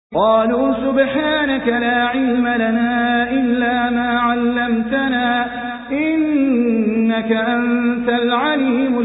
قالوا سبحانك لا علم لنا إلا ما علمتنا إنك أنت العليم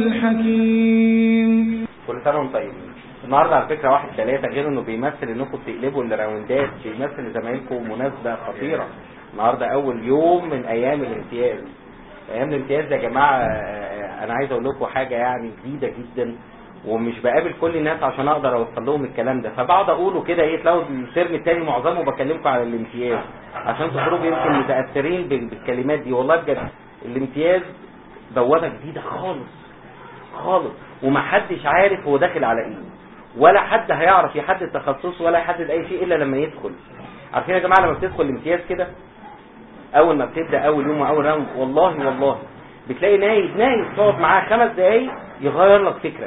الحكيم كل سنة وانتم طيبين النهارده على فكرة واحد ثلاثة غير انه بيمثل انكم بتقلبوا الراوندات بيمثل لزمايلكم مناسبة خطيرة النهارده اول يوم من ايام الامتياز ايام الامتياز يا جماعة آه، انا عايز اقول لكم حاجة يعني جديدة جدا ومش بقابل كل الناس عشان اقدر اوصل لهم الكلام ده فبقعد اقوله كده ايه تلاقوا الترم التاني معظمه بكلمكم على الامتياز عشان تخرجوا يمكن متاثرين بال- بالكلمات دي والله بجد الامتياز بوابه جديده خالص خالص ومحدش عارف هو داخل على ايه ولا حد هيعرف يحدد تخصصه ولا يحدد اي شيء الا لما يدخل عارفين يا جماعه لما بتدخل الامتياز كده اول ما بتبدا اول يوم واول راوند والله والله بتلاقي نايب نايب تقعد معاه خمس دقايق يغير لك فكرك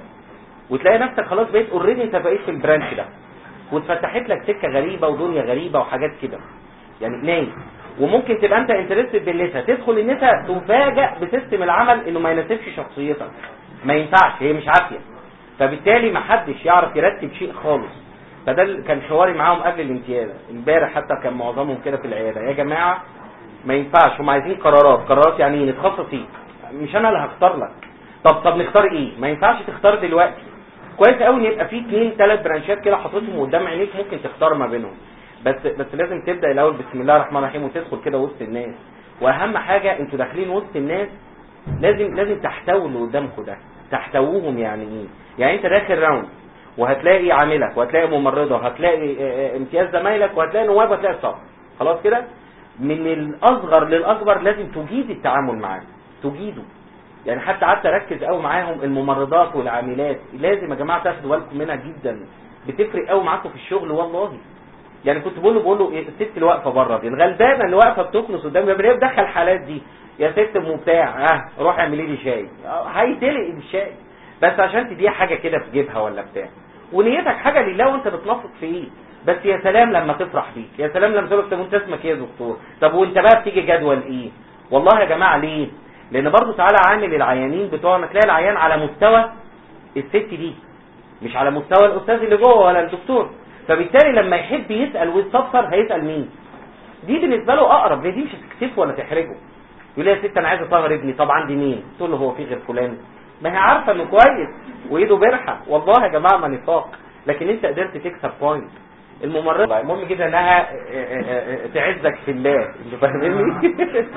وتلاقي نفسك خلاص بقيت اوريدي انت بقيت في البرانش ده واتفتحت لك سكه غريبه ودنيا غريبه وحاجات كده يعني نايم وممكن تبقى انت انترستد بالنساء تدخل النساء تفاجئ بسيستم العمل انه ما يناسبش شخصيتك ما ينفعش هي مش عافيه فبالتالي ما حدش يعرف يرتب شيء خالص فده اللي كان حواري معاهم قبل الامتياز امبارح حتى كان معظمهم كده في العياده يا جماعه ما ينفعش هم عايزين قرارات قرارات يعني ايه نتخصص ايه مش انا اللي هختار لك طب طب نختار ايه ما ينفعش تختار دلوقتي كويس قوي ان يبقى في اثنين ثلاث برانشات كده حاططهم قدام عينيك ممكن تختار ما بينهم بس بس لازم تبدا الاول بسم الله الرحمن الرحيم وتدخل كده وسط الناس واهم حاجه انتوا داخلين وسط الناس لازم لازم تحتووا اللي قدامكم ده تحتووهم يعني ايه يعني انت داخل راوند وهتلاقي عاملك وهتلاقي ممرضه وهتلاقي اه، اه، امتياز زمايلك وهتلاقي نواب وهتلاقي صف خلاص كده من الاصغر للاكبر لازم تجيد التعامل معاه تجيده يعني حتى قعدت اركز قوي معاهم الممرضات والعاملات لازم يا جماعه تاخدوا بالكم منها جدا بتفرق قوي معاكم في الشغل والله يعني كنت بقول له بقول له إيه الست اللي واقفه بره دي الغلبانه اللي واقفه بتكنس قدامي هي بتدخل الحالات دي يا ست ام بتاع اه روح اعملي لي شاي آه، هيتلق الشاي بس عشان تديها حاجه كده في جيبها ولا بتاع ونيتك حاجه لله وانت بتنفق في ايه بس يا سلام لما تفرح بيك يا سلام لما تقول لك طب وانت اسمك ايه يا دكتور طب وانت بقى بتيجي جدول ايه والله يا جماعه ليه لان برضو تعالى عامل العيانين بتوعنا تلاقي العيان على مستوى الست دي مش على مستوى الاستاذ اللي جوه ولا الدكتور فبالتالي لما يحب يسال ويستفسر هيسال مين دي بالنسبه له اقرب ليه دي مش هتكتفه ولا تحرجه يقول لي يا ست انا عايز اطهر ابني طب عندي مين تقول له هو في غير فلان ما هي عارفه انه كويس وايده برحه والله يا جماعه ما نفاق لكن انت قدرت تكسب بوينت الممرضه المهم جدا انها اه، اه، اه، تعزك في الله انت فاهمني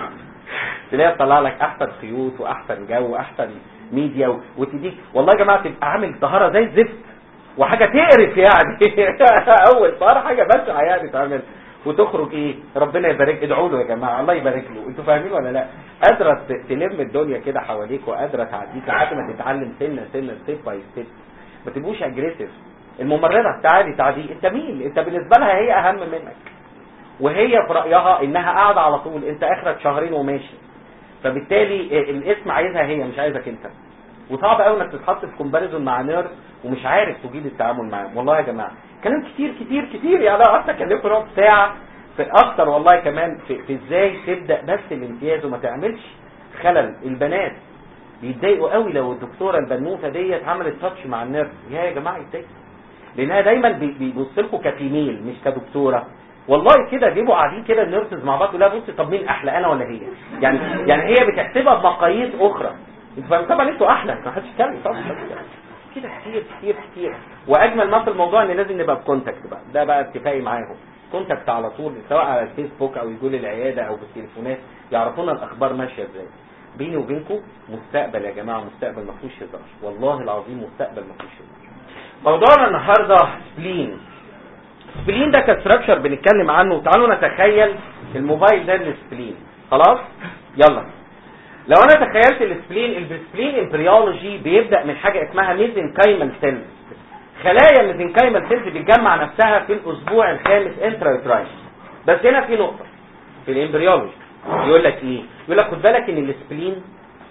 تلاقيها تطلع لك احسن خيوط واحسن جو واحسن ميديا و- وتديك والله يا جماعه تبقى عامل طهاره زي الزفت وحاجه تقرف يعني اول طهاره حاجه بشعه يعني تعمل وتخرج ايه ربنا يبارك ادعوا له يا جماعه الله يبارك له انتوا فاهمين ولا لا قادره ت- تلم الدنيا كده حواليك وقادره تعديك لحد ما تتعلم سنه سنه ستيب باي ستيب ما تبقوش اجريسيف الممرضه تعالي تعدي انت مين انت بالنسبه لها هي اهم منك وهي في رايها انها قاعده على طول انت اخرك شهرين وماشي فبالتالي الاسم عايزها هي مش عايزك انت وصعب قوي انك تتحط في كومباريزون مع نيرس ومش عارف تجيد التعامل معاهم والله يا جماعه كلام كتير كتير كتير يعني انا قعدت اكلمكم ربع ساعه في اكتر والله كمان في, في ازاي تبدا بس الامتياز وما تعملش خلل البنات بيتضايقوا قوي لو الدكتوره البنوته ديت عملت تاتش مع النيرس يا يا جماعه يتضايقوا لانها دايما بي- بيبص لكم كفيميل مش كدكتوره والله كده بيبقوا قاعدين كده النيرسز مع بعض لا بص طب مين احلى انا ولا هي يعني يعني هي بتحسبها بمقاييس اخرى انتوا فاهمين طبعا انتوا احلى ما حدش يتكلم طبعا كده كتير كتير كتير واجمل ما في الموضوع ان لازم نبقى بكونتاكت بقى ده بقى اتفاقي معاهم كونتاكت على طول سواء على الفيسبوك او يجوا لي العياده او بالتليفونات يعرفونا الاخبار ماشيه ازاي بيني وبينكم مستقبل يا جماعه مستقبل ما فيهوش هزار والله العظيم مستقبل ما فيهوش هزار موضوعنا النهارده سبلين سبلين ده كستراكشر بنتكلم عنه تعالوا نتخيل الموبايل ده السبلين خلاص يلا لو انا تخيلت السبلين السبلين امبريولوجي بيبدا من حاجه اسمها ميزنكايمال سيلز خلايا الميزنكايمال سيلز بتجمع نفسها في الاسبوع الخامس انترايتراين بس هنا في نقطه في الامبريولوجي يقول لك ايه يقول لك خد بالك ان السبلين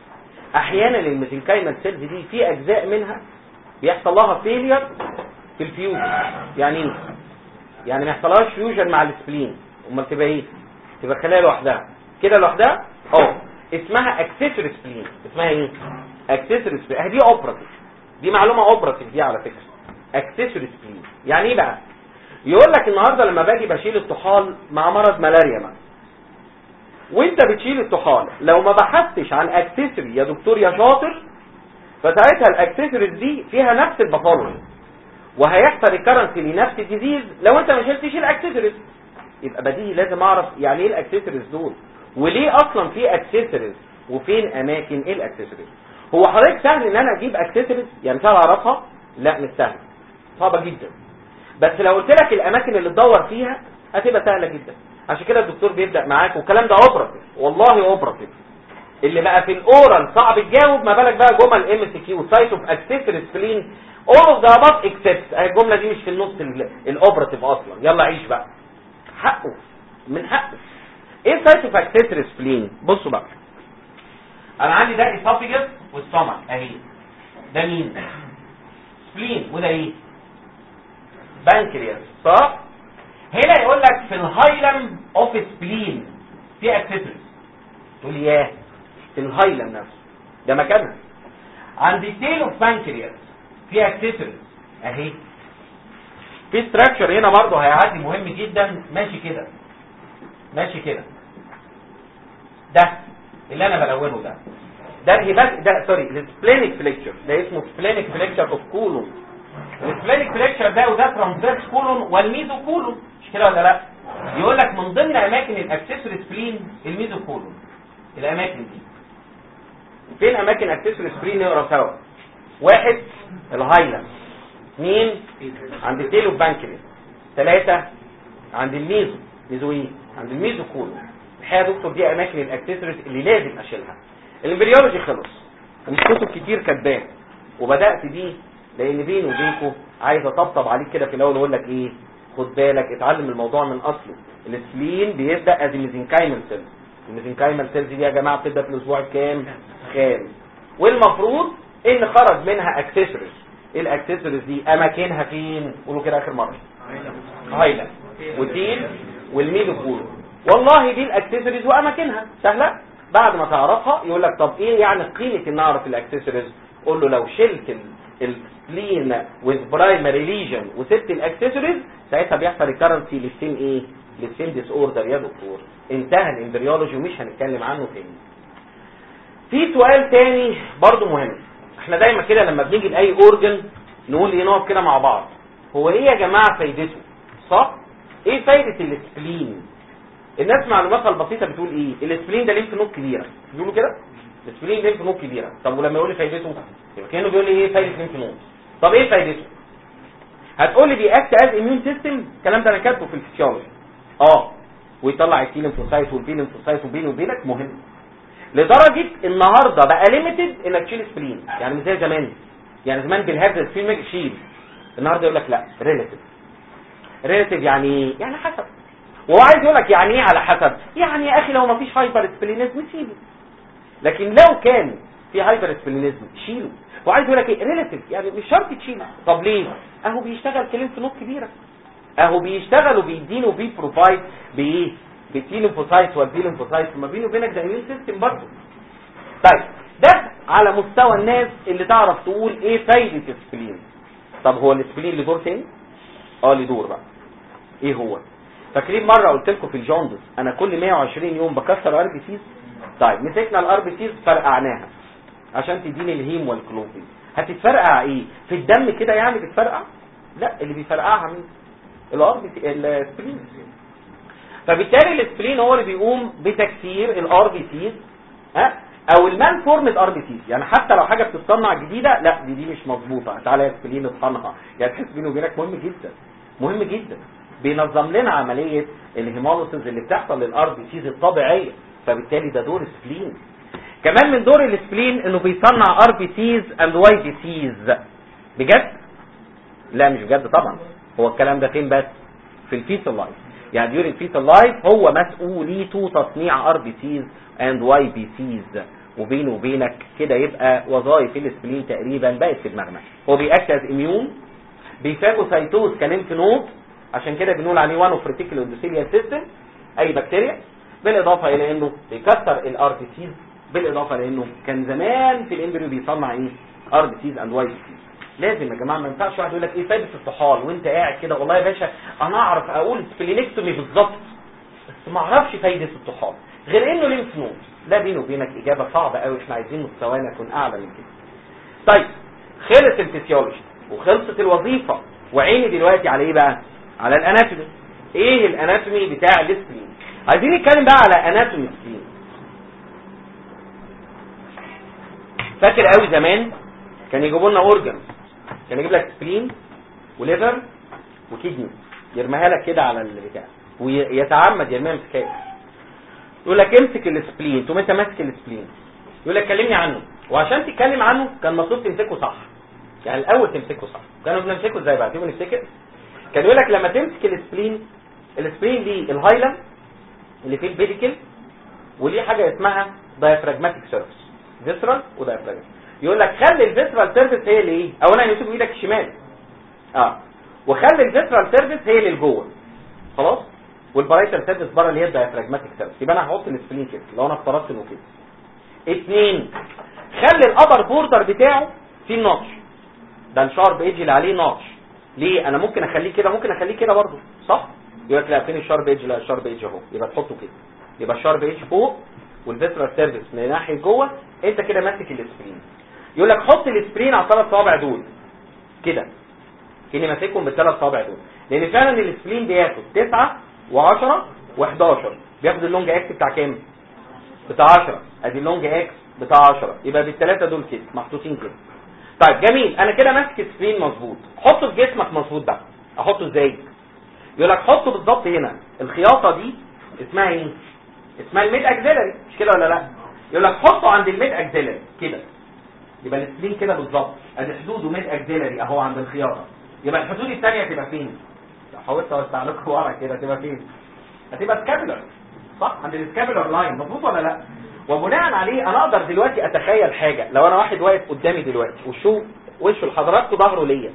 احيانا الميزنكايمال سيلز دي في اجزاء منها بيحصل لها فيلير في الفيوجن يعني ايه يعني ما يحصلهاش فيوجن مع السبلين امال تبقى ايه تبقى خلايا لوحدها كده لوحدها اه اسمها اكسسوري سبلين اسمها ايه اكسسوري سبلين دي اوبراتيف دي معلومه اوبراتيف دي على فكره اكسسوري سبلين يعني ايه بقى يقول لك النهارده لما باجي بشيل الطحال مع مرض ملاريا مثلا وانت بتشيل الطحال لو ما بحثتش عن اكسسوري يا دكتور يا شاطر فساعتها الاكسسوارز دي فيها نفس الباثولوجي وهيحصل ريكرنسي لنفس الديزيز لو انت ما شلتش الاكسسوارز يبقى بديهي لازم اعرف يعني ايه الاكسسوارز دول وليه اصلا في اكسسوارز وفين اماكن ايه الاكسسوارز هو حضرتك سهل ان انا اجيب اكسسوارز يعني سهل اعرفها لا مش سهل صعبه جدا بس لو قلت لك الاماكن اللي تدور فيها هتبقى سهله جدا عشان كده الدكتور بيبدا معاك والكلام ده اوبراتيف والله اوبراتيف اللي بقى في الاورال صعب تجاوب ما بالك بقى جمل ام سي كيو سايت اوف اكسسوارز سبلين all of the above except اهي الجمله دي مش في النص الاوبراتيف اصلا يلا عيش بقى حقه من حقه ايه سايت اوف اكسسوارز سبلين بصوا بقى انا عندي ده اسوفيجس والسtomach اهي ده مين سبلين وده ايه بانكرياس صح هنا يقول لك في الهايلم اوف سبلين في اكسسوارز تقول لي ياه في الهايلم نفسه ده مكانها عند التيل اوف بانكرياس في اكسسوارز اهي في ستراكشر هنا برضه هيعدي مهم جدا ماشي كده ماشي كده ده اللي انا بلونه ده ده الهبات ده سوري السبلينيك فليكشر ده اسمه سبلينيك فليكشر اوف كولون السبلينيك فليكشر ده وده ترانسفيرس كولون والميزو كولون مش كده ولا لا يقول لك من ضمن اماكن الاكسسوري سبلين الميزو كولون الاماكن دي فين اماكن اكسسوري سبلين نقرا سوا واحد الهايلاند اثنين عند التيلو بانكرياس ثلاثة عند الميزو ميزو ايه عند الميزو كولون الحقيقه يا دكتور دي اماكن الاكسسوارز اللي لازم اشيلها الامبريولوجي خلص ومش كتب كتير كاتباه وبدات بيه لان بيني وبينكم عايز اطبطب عليك كده في الاول واقول لك ايه خد بالك اتعلم الموضوع من اصله السبلين بيبدا از ميزنكايمال سيلز الميزنكايمال سيلز دي يا جماعه بتبدا في الاسبوع الكام خامس والمفروض ان خرج منها اكسسوارز ايه الاكسسوارز دي اماكنها فين قولوا كده اخر مره هايلا والتين والميدو كولو والله دي الاكسسوارز واماكنها سهله بعد ما تعرفها يقول لك طب ايه يعني قيمه ان اعرف الاكسسوارز قول له لو شلت السبلين وذ برايمري ليجن وسبت الاكسسوارز ساعتها بيحصل ريكرنسي للسين ايه للسين ديس اوردر يا دكتور انتهى الامبريولوجي ومش هنتكلم عنه تاني في سؤال تاني برضو مهم احنا دايما كده لما بنيجي لاي اورجن نقول ايه نقف كده مع بعض هو ايه يا جماعه فايدته صح ايه فايده السبلين الناس معلوماتها البسيطه بتقول ايه السبلين ده ليمف نود كبيره بيقولوا كده السبلين ليمف نود كبيره طب ولما يقول لي فايدته يبقى كانه بيقول لي ايه فايده ليمف نود طب ايه فايدته هتقول لي بيأكت از اميون سيستم الكلام ده انا كاتبه في الفسيولوجي اه ويطلع التي ليمفوسايت والبي ليمفوسايت وبيني وبينك مهم لدرجه النهارده بقى ليميتد انك تشيل سبلين يعني مش زي زمان يعني زمان بالهبد السبلين شيل النهارده يقول لك لا ريلاتيف ريلاتيف يعني ايه يعني حسب وهو عايز يقول لك يعني ايه على حسب يعني يا اخي لو ما فيش هايبر سبلينيزم سيبه لكن لو كان في هايبر سبلينيزم شيله وعايز يقول لك ايه ريلاتيف يعني مش شرط تشيله طب ليه اهو بيشتغل كلام في نوت كبيره اهو بيشتغل وبيدينه وبي بروفايد بايه بالتي ليمفوسايت والبي ليمفوسايت ما بينه وبينك ده اميون سيستم برضه طيب ده على مستوى الناس اللي تعرف تقول ايه فايده السبلين طب هو السبلين له دور تاني اه له دور بقى ايه هو فاكرين مره قلت لكم في الجوندس انا كل 120 يوم بكسر ار بي سيز طيب مسكنا الار بي سيز فرقعناها عشان تديني الهيم والكلوفين هتتفرقع ايه في الدم كده يعني بتفرقع لا اللي بيفرقعها مين الار بي السبلين فبالتالي السبلين هو اللي بيقوم بتكسير الار بي سيز ها او المان فورمد ار بي سيز يعني حتى لو حاجه بتتصنع جديده لا دي دي مش مظبوطه تعالى يا سبلين اطحنها يعني تحس بيني وبينك مهم جدا مهم جدا بينظم لنا عمليه الهيموليسيس اللي بتحصل للار بي سيز الطبيعيه فبالتالي ده دور السبلين كمان من دور السبلين انه بيصنع ار بي سيز اند واي بي سيز بجد لا مش بجد طبعا هو الكلام ده فين بس في الفيتال لايف يعني ديورين فيتال لايف هو مسؤوليته تصنيع ار بي سيز اند واي بي سيز وبينه وبينك كده يبقى وظائف السبلين تقريبا بقت في دماغنا هو بيأكت از اميون بيفاجوسايتوز كليمف نود عشان كده بنقول عليه وان اوف ريتيكولو اندوثيليال سيستم اي بكتيريا بالاضافه الى انه بيكسر الار بي سيز بالاضافه لانه كان زمان في الامبريو بيصنع ايه ار بي سيز اند واي بي سيز لازم يا جماعه ما ينفعش واحد يقول لك ايه فايده الطحال وانت قاعد كده والله يا باشا انا اعرف اقول سبلينكتومي بالظبط بس ما اعرفش فايده الطحال غير انه ليمف نود لا بيني وبينك اجابه صعبه قوي احنا عايزين مستوانا يكون اعلى من كده طيب خلص الفسيولوجي وخلصت الوظيفه وعيني دلوقتي على ايه بقى على الاناتومي ايه الاناتومي بتاع السبلين عايزين نتكلم بقى على اناتومي السبلين فاكر قوي زمان كان يجيبوا لنا اورجن كان يجيب لك سبلين وليفر وكيدني يرميها لك كده على البتاع ويتعمد يرميها مسكات يقول لك امسك السبلين تقوم انت ماسك السبلين يقول لك كلمني عنه وعشان تتكلم عنه كان المفروض تمسكه صح يعني الاول تمسكه صح كانوا بنمسكه ازاي بقى تيجي نفتكر كان يقول لك لما تمسك السبلين السبلين دي الهايلم اللي فيه البيديكل وليه حاجه اسمها دايفراجماتيك سيرفيس فيسرال ودايفراجماتيك يقول لك خلي الفيسرال سيرفيس هي اللي ايه اولا يمسك بايدك الشمال اه وخلي الفيسرال سيرفيس هي اللي لجوه خلاص والبرايتال سيرفيس بره اللي هي الدايفراجماتيك سيرفيس يبقى انا هحط السبلين كده لو انا افترضت انه كده اثنين خلي الابر بوردر بتاعه فيه النotch ده الشارب ايدج اللي عليه نotch ليه انا ممكن اخليه كده ممكن اخليه كده برضه صح يقول لك لا فين الشارب ايدج لا الشارب ايدج اهو يبقى تحطه كده يبقى الشارب ايدج فوق والفيسرال سيرفيس من ناحيه جوه انت كده ماسك السبرين يقول لك حط السبرين على الثلاث صوابع دول كده كاني ماسكهم بالثلاث صوابع دول لان فعلا السبرين بياخد 9 و10 و11 بياخد اللونج اكس بتاع كام بتاع 10 ادي اللونج اكس بتاع 10 يبقى بالثلاثه دول كده محطوطين كده طيب جميل انا كده ماسك سبرين مظبوط حطه في جسمك مظبوط بقى احطه ازاي يقول لك حطه بالظبط هنا الخياطه دي اسمها ايه اسمها الميد اكزيلري مش كده ولا لا يقول لك حطه عند الميد اكزيلري كده يبقى السبرين كده بالظبط ادي حدوده ميد اكزيلري اهو عند الخياطه يبقى الحدود الثانيه تبقى فين لو حاولت اوسع لكم ورا كده تبقى فين هتبقى سكابولر صح عند السكابولر لاين مظبوط ولا لا وبناء عليه انا اقدر دلوقتي اتخيل حاجه لو انا واحد واقف قدامي دلوقتي وشو وشه لحضراتكم ظهره ليا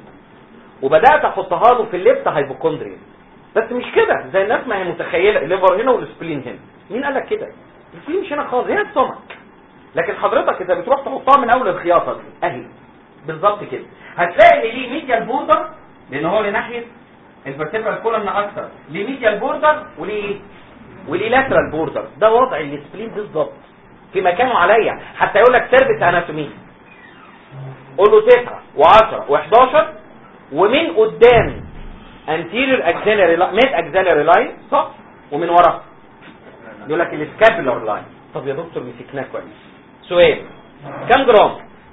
وبدات احطها له في الليفت هايبوكوندريا بس مش كده زي الناس ما هي متخيله الليفر هنا والسبلين هنا مين قال لك كده السبلين مش هنا خالص هي السمك لكن حضرتك انت بتروح تحطها من اول الخياطه دي اهي بالظبط كده هتلاقي ان ليه ميديال بوردر لان هو لناحيه الفرتبرال كولوم اكتر ليه ميديال بوردر وليه وليه لاترال بوردر ده وضع السبلين بالظبط في مكانه عليا حتى يقول لك سيرفيس اناتومي قول له 9 و10 و11 ومن قدام anterior axillary line mid axillary line صح ومن ورا يقول لك السكابولار لاين طب يا دكتور مسكناه كويس سؤال كم جرام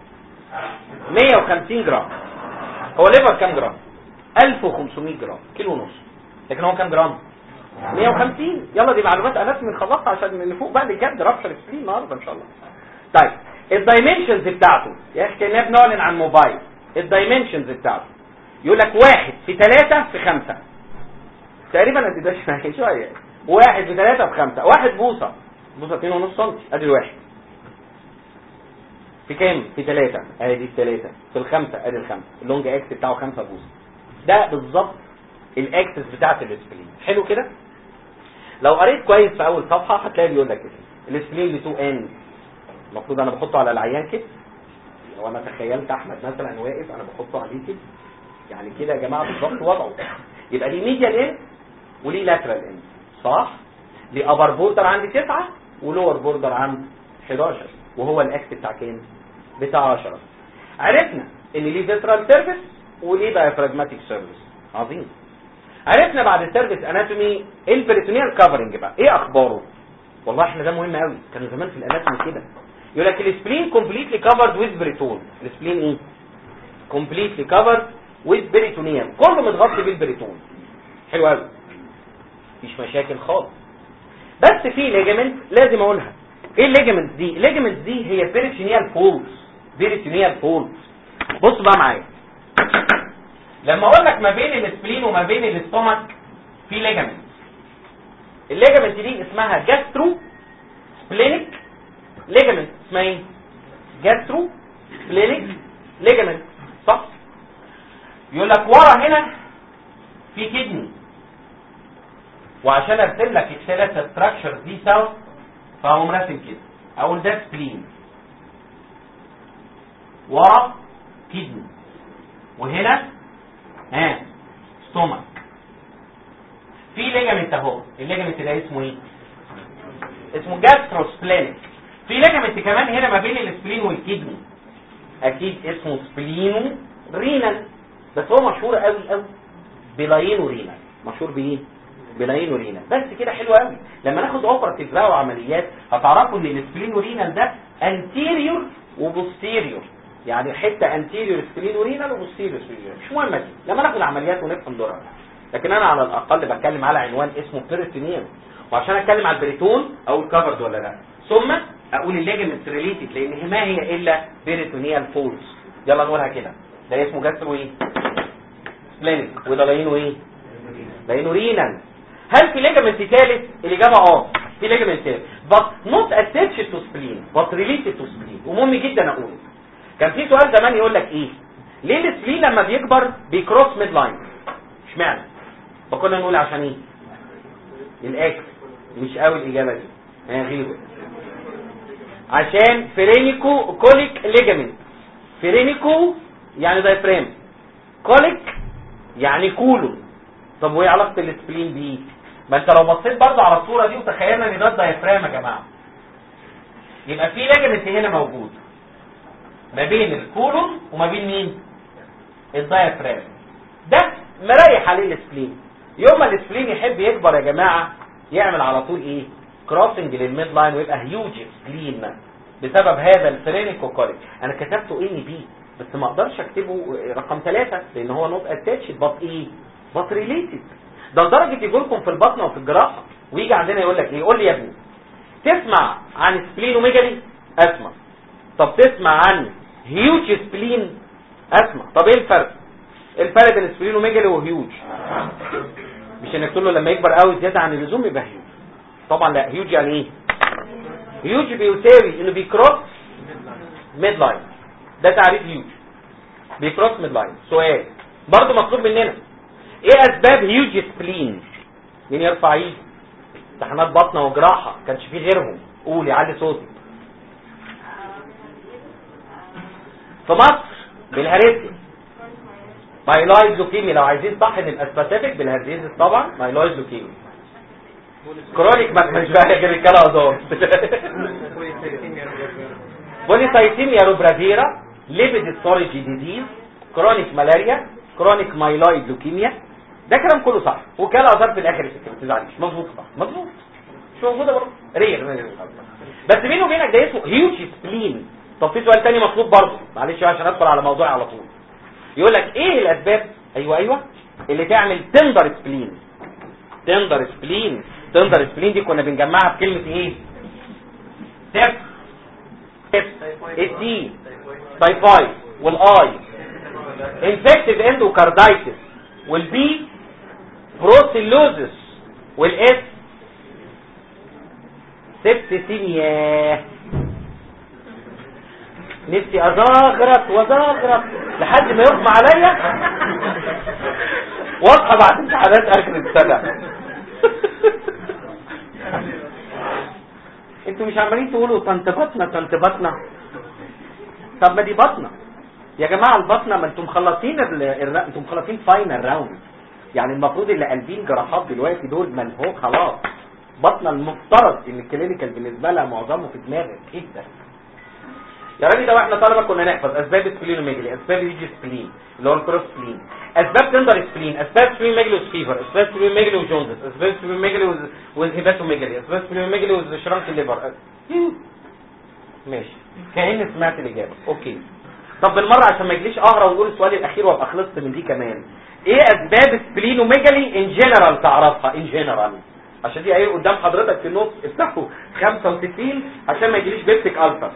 150 جرام هو ليفر كم جرام 1500 جرام كيلو ونص لكن هو كم جرام 150 يلا دي معلومات اناتومي نخلصها عشان اللي فوق بقى اللي جد رابشر سبلين النهارده ان شاء الله طيب الدايمنشنز بتاعته يا اخي كنا بنعلن عن موبايل الدايمنشنز بتاعته يقول لك واحد في ثلاثة في خمسة تقريبا انت ده شوية واحد في ثلاثة في خمسة واحد بوصة بوصة اتنين ونص سم ادي الواحد في كام في ثلاثة ادي الثلاثة في الخمسة ادي الخمسة اللونج اكس بتاعه خمسة بوصة ده بالظبط الاكسس بتاعت الاسبلين حلو كده لو قريت كويس في اول صفحة هتلاقي بيقول لك كده الاسبلين له تو اند المفروض انا بحطه على العيان كده لو انا تخيلت احمد مثلا واقف انا بحطه عليه كده يعني كده يا جماعه بالظبط وضعه يبقى ليه ميديال اند وليه لاترال اند صح ليه ابر بوردر عند 9 ولور بوردر عند 11 وهو الاكس بتاع كام بتاع 10 عرفنا ان ليه فيترال سيرفيس وليه دايفراجماتيك سيرفيس عظيم عرفنا بعد السيرفيس اناتومي البريتونيال كفرنج بقى ايه اخباره والله احنا ده مهم قوي كانوا زمان في الاناتومي كده يقول لك السبلين كومبليتلي كفرد ويز بريتون السبلين ايه كومبليتلي كفرد ويز بريتونيوم كله متغطي بالبريتون حلو قوي مفيش مشاكل خالص بس في ليجامنت لازم اقولها ايه الليجامنت دي الليجامنت دي هي بيريتونيال فولز بيريتونيال فولز بص بقى معايا لما اقول لك ما بين السبلين وما بين الاستومك في ليجامنت الليجامنت دي اسمها جاسترو سبلينيك ليجامنت اسمها ايه جاسترو سبلينيك ليجامنت صح يقول لك ورا هنا في كدني وعشان ارسم لك الثلاث ستراكشرز دي سوا فهقوم راسم كده اقول ده سبلين ورا كدني وهنا ها ستومك في ليجامنت اهو الليجامنت ده اسمه ايه اسمه جاستروسبلينيك في ليجامنت كمان هنا ما بين السبلين والكدني اكيد اسمه سبلينو رينال بس هو مشهور قوي قوي بلاينو رينال مشهور بايه بلاينو رينال بس كده حلو قوي لما ناخد اوبراتيف بقى وعمليات هتعرفوا ان السبلينو رينال ده انتيريور وبوستيريور يعني حته انتيريور سبلينو رينال وبوستيريور سبلينو مش مهمه دي لما ناخد عمليات ونفهم دورها لكن انا على الاقل بتكلم على عنوان اسمه بيريتونيوم وعشان اتكلم على البريتون اقول كفرد ولا لا ثم اقول الليجمنت ريليتد لان ما هي الا بيريتونيال فولز يلا نقولها كده ده اسمه جاسترو ايه سبلينيك وده لاينه ايه لاينه رينال هل في ليجمنت ثالث الاجابه اه في ليجمنت ثالث but not attached to spleen but related to spleen ومهم جدا اقول كان في سؤال زمان يقول لك ايه ليه السبلين لما بيكبر بيكروس ميد لاين اشمعنى فكنا نقول عشان ايه الاكس مش قوي الاجابه دي هي غيره عشان فرينيكو كوليك ليجامنت فرينيكو يعني دايفرام كوليك يعني كولون طب وايه علاقه السبلين بيه ما انت لو بصيت برضه على الصوره دي وتخيلنا ان ده الدايفرام يا جماعه يبقى في ليجامنت هنا موجود ما بين الكولون وما بين مين الدايفرام ده مريح عليه السبلين يوم ما السبلين يحب يكبر يا جماعه يعمل على طول ايه كروسنج للميد لاين ويبقى هيوج سبلين بسبب هذا الفرينيكوكوليك انا كتبته ان بي بس ما اقدرش اكتبه رقم ثلاثة لان هو نوت اتاتشد بط ايه بط ريليتد ده لدرجه يجي لكم في البطنه وفي الجراحه ويجي عندنا يقول لك ايه يقول لي يا ابني تسمع عن سبلينوميجالي اسمع طب تسمع عن هيوج سبلين اسمع طب ايه الفرق الفرق بين سبلينوميجالي وهيوج مش انك تقول له لما يكبر قوي زياده عن اللزوم يبقى هيوج طبعا لا هيوج يعني ايه هيوج بيساوي انه بيكروس ميد لاين ده تعريف هيوج بيكروس ميد لاين سؤال برضه مطلوب مننا ايه اسباب هيوج سبلين مين يرفع ايده امتحانات بطنه وجراحه كانش فيه غيرهم قول يعلي صوتك في مصر بالهرسي مايلويد لوكيمي لو عايزين صح نبقى سبيسيفيك بالهرزيزس طبعا مايلويد لوكيمي كرونيك ما مش بقى غير الكلام هزار بوليسايتيميا روبرافيرا ليبيد ستوريج ديزيز كرونيك ملاريا كرونيك مايلويد لوكيميا ده كلام كله صح وكاله اثار في الاخر ما تزعلش مظبوط صح مظبوط مش موجوده برضه رير بس بيني وبينك ده اسمه هيوج سبلين طب في سؤال تاني مطلوب برضه معلش عشان ادخل على موضوعي على طول يقول لك ايه الاسباب ايوه ايوه اللي تعمل تندر سبلين تندر سبلين تندر سبلين دي كنا بنجمعها بكلمه ايه تف تف الدي تايفايد والاي انفكتيف اندوكاردايتس والبي بروسيلوزس والاس سبتسيميا نفسي ازغرط وازغرط لحد ما يغمى عليا واصحى بعد امتحانات اخر السنه انتوا مش عمالين تقولوا تنتبطنا تنتبطنا طب ما دي بطنه يا جماعه البطنه ما انتم مخلصين ال... ال... انتم مخلصين فاينل راوند يعني المفروض اللي قلبين جراحات دلوقتي دول من هو خلاص بطنه المفترض ان الكلينيكال بالنسبه لها معظمه في دماغك جدا يا راجل ده واحنا طلبه كنا نحفظ اسباب السبلينوميجالي اسباب يجي سبلين اللي هو الكروس سبلين اسباب تندر سبلين اسباب سبلينوميجالي فيفر اسباب سبلينوميجالي وجوندس اسباب سبلينوميجالي والهيباتوميجالي اسباب سبلينوميجالي وشرانك الليفر ماشي كأني سمعت الاجابه اوكي طب بالمره عشان ما يجيش اقرا واقول السؤال الاخير وابقى خلصت من دي كمان ايه اسباب سبلينوميجالي ان جنرال تعرفها ان جنرال عشان دي ايه قدام حضرتك في النص افتحوا 65 عشان ما يجيليش بيبتك الفا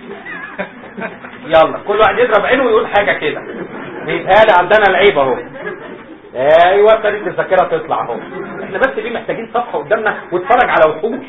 يلا كل واحد يضرب عينه ويقول حاجه كده بيتهيألي عندنا العيب اهو ايوه ابتدت الذاكره تطلع اهو احنا بس ليه محتاجين صفحه قدامنا واتفرج على وحوش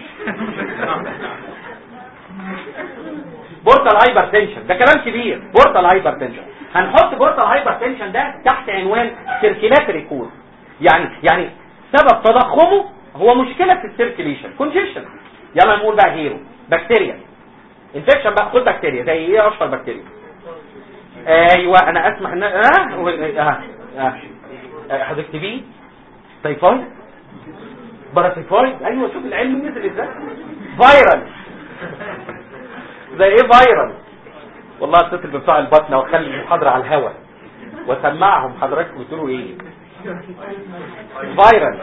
بورتال هايبر تنشن ده كلام كبير بورتال هايبر تنشن هنحط بورتال هايبر تنشن ده تحت عنوان سيركيلاتري كور يعني يعني سبب تضخمه هو مشكله في السيركيليشن كونجيشن يلا نقول بقى غيره بكتيريا انفكشن بقى خد بكتيريا زي ايه اشهر بكتيريا ايوه انا اسمح ان اه و- اه اه اه هتكتبيه تايفايد باراسيفايد ايوه شوف العلم نزل ازاي فايرال زي ايه فايرال والله اتصل ببتوع البطنه واخلي المحاضره على الهوا واسمعهم حضراتكم بتقولوا ايه فايرال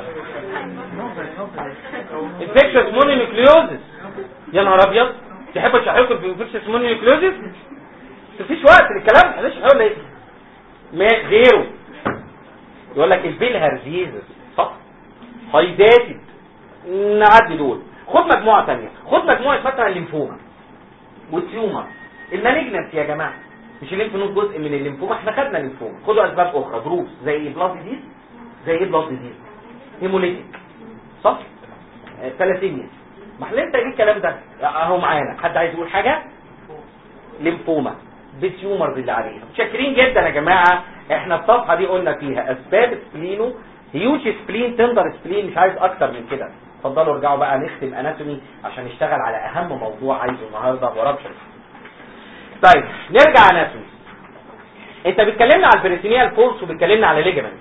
انفكشن مونونيوكليوزس يا نهار ابيض تحب اشرح لكم في انفكشن مونونيوكليوزس مفيش وقت للكلام معلش هقول ايه ما غيره يقول لك البيلهارزيزس صح هايداتد نعدي دول خد مجموعه ثانيه خد مجموعه مثلا الليمفوما والتيومر المالجنس يا جماعه مش الليمف نود جزء من الليمفوما احنا خدنا الليمفوما خدوا اسباب اخرى دروس زي ايه بلاد ديزيز زي ايه بلاد ديزيز هيموليتيك صح آه، ثلاثيميا ما احنا لسه ايه الكلام ده اهو معانا حد عايز يقول حاجه ليمفوما بالتيومرز اللي عليها متشكرين جدا يا جماعه احنا الصفحه دي قلنا فيها اسباب سبلينو هيوج سبلين تندر سبلين مش عايز اكتر من كده اتفضلوا ارجعوا بقى نختم اناتومي عشان نشتغل على اهم موضوع عايزه النهارده ورابشر طيب نرجع اناتومي انت بتكلمنا على البريتينيال فورس وبتكلمنا على ليجمنت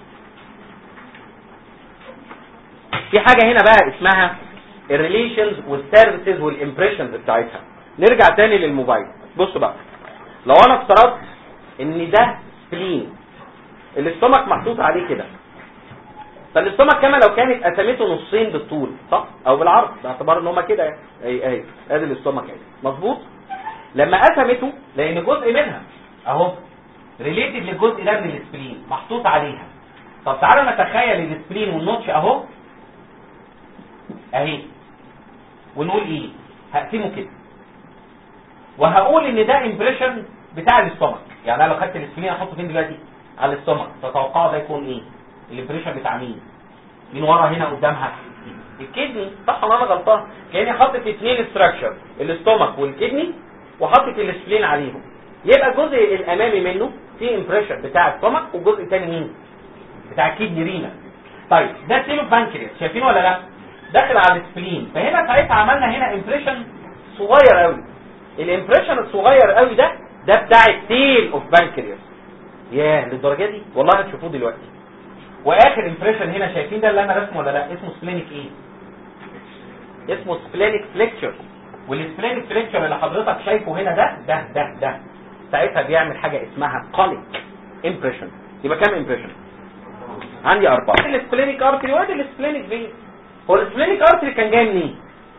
في حاجه هنا بقى اسمها الريليشنز والسيرفيسز والامبريشنز بتاعتها نرجع تاني للموبايل بصوا بقى لو انا افترضت ان ده سبلين الاستومك محطوط عليه كده فالاستومك كما لو كانت قسمته نصين بالطول صح او بالعرض باعتبار ان هما كده يعني اهي اهي ادي الاستومك اهي مظبوط لما قسمته لان جزء منها اهو ريليتد للجزء ده من السبلين محطوط عليها طب تعالى نتخيل السبلين والنوتش اهو اهي ونقول ايه هقسمه كده وهقول ان ده امبريشن بتاع الاستومك يعني انا لو خدت السبلين احطه فين دلوقتي على الاستومك تتوقعوا ده يكون ايه الامبريشن بتاع مين مين ورا هنا قدامها الكدني صح ولا انا غلطان كاني حاطط اثنين ستراكشر الاستومك والكدني وحاطط السبلين عليهم يبقى الجزء الامامي منه فيه امبريشن بتاع الاستومك والجزء الثاني مين بتاع الكدني رينا طيب ده سيلو بانكرياس شايفينه ولا لا داخل على السبلين فهنا ساعتها عملنا هنا امبريشن صغير قوي الامبريشن الصغير قوي ده ده بتاع التيل اوف بانكرياس ياه للدرجه دي والله هتشوفوه دلوقتي واخر امبريشن هنا شايفين ده اللي انا رسمه ولا لا اسمه سبلينيك ايه اسمه سبلينيك فليكشر والسبلينيك فليكشر اللي حضرتك شايفه هنا ده ده ده ده ساعتها بيعمل حاجه اسمها كوليك امبريشن يبقى كام امبريشن عندي اربعه السبلينيك ارتري وادي السبلينيك فين هو السبلينيك ارتري كان جاي منين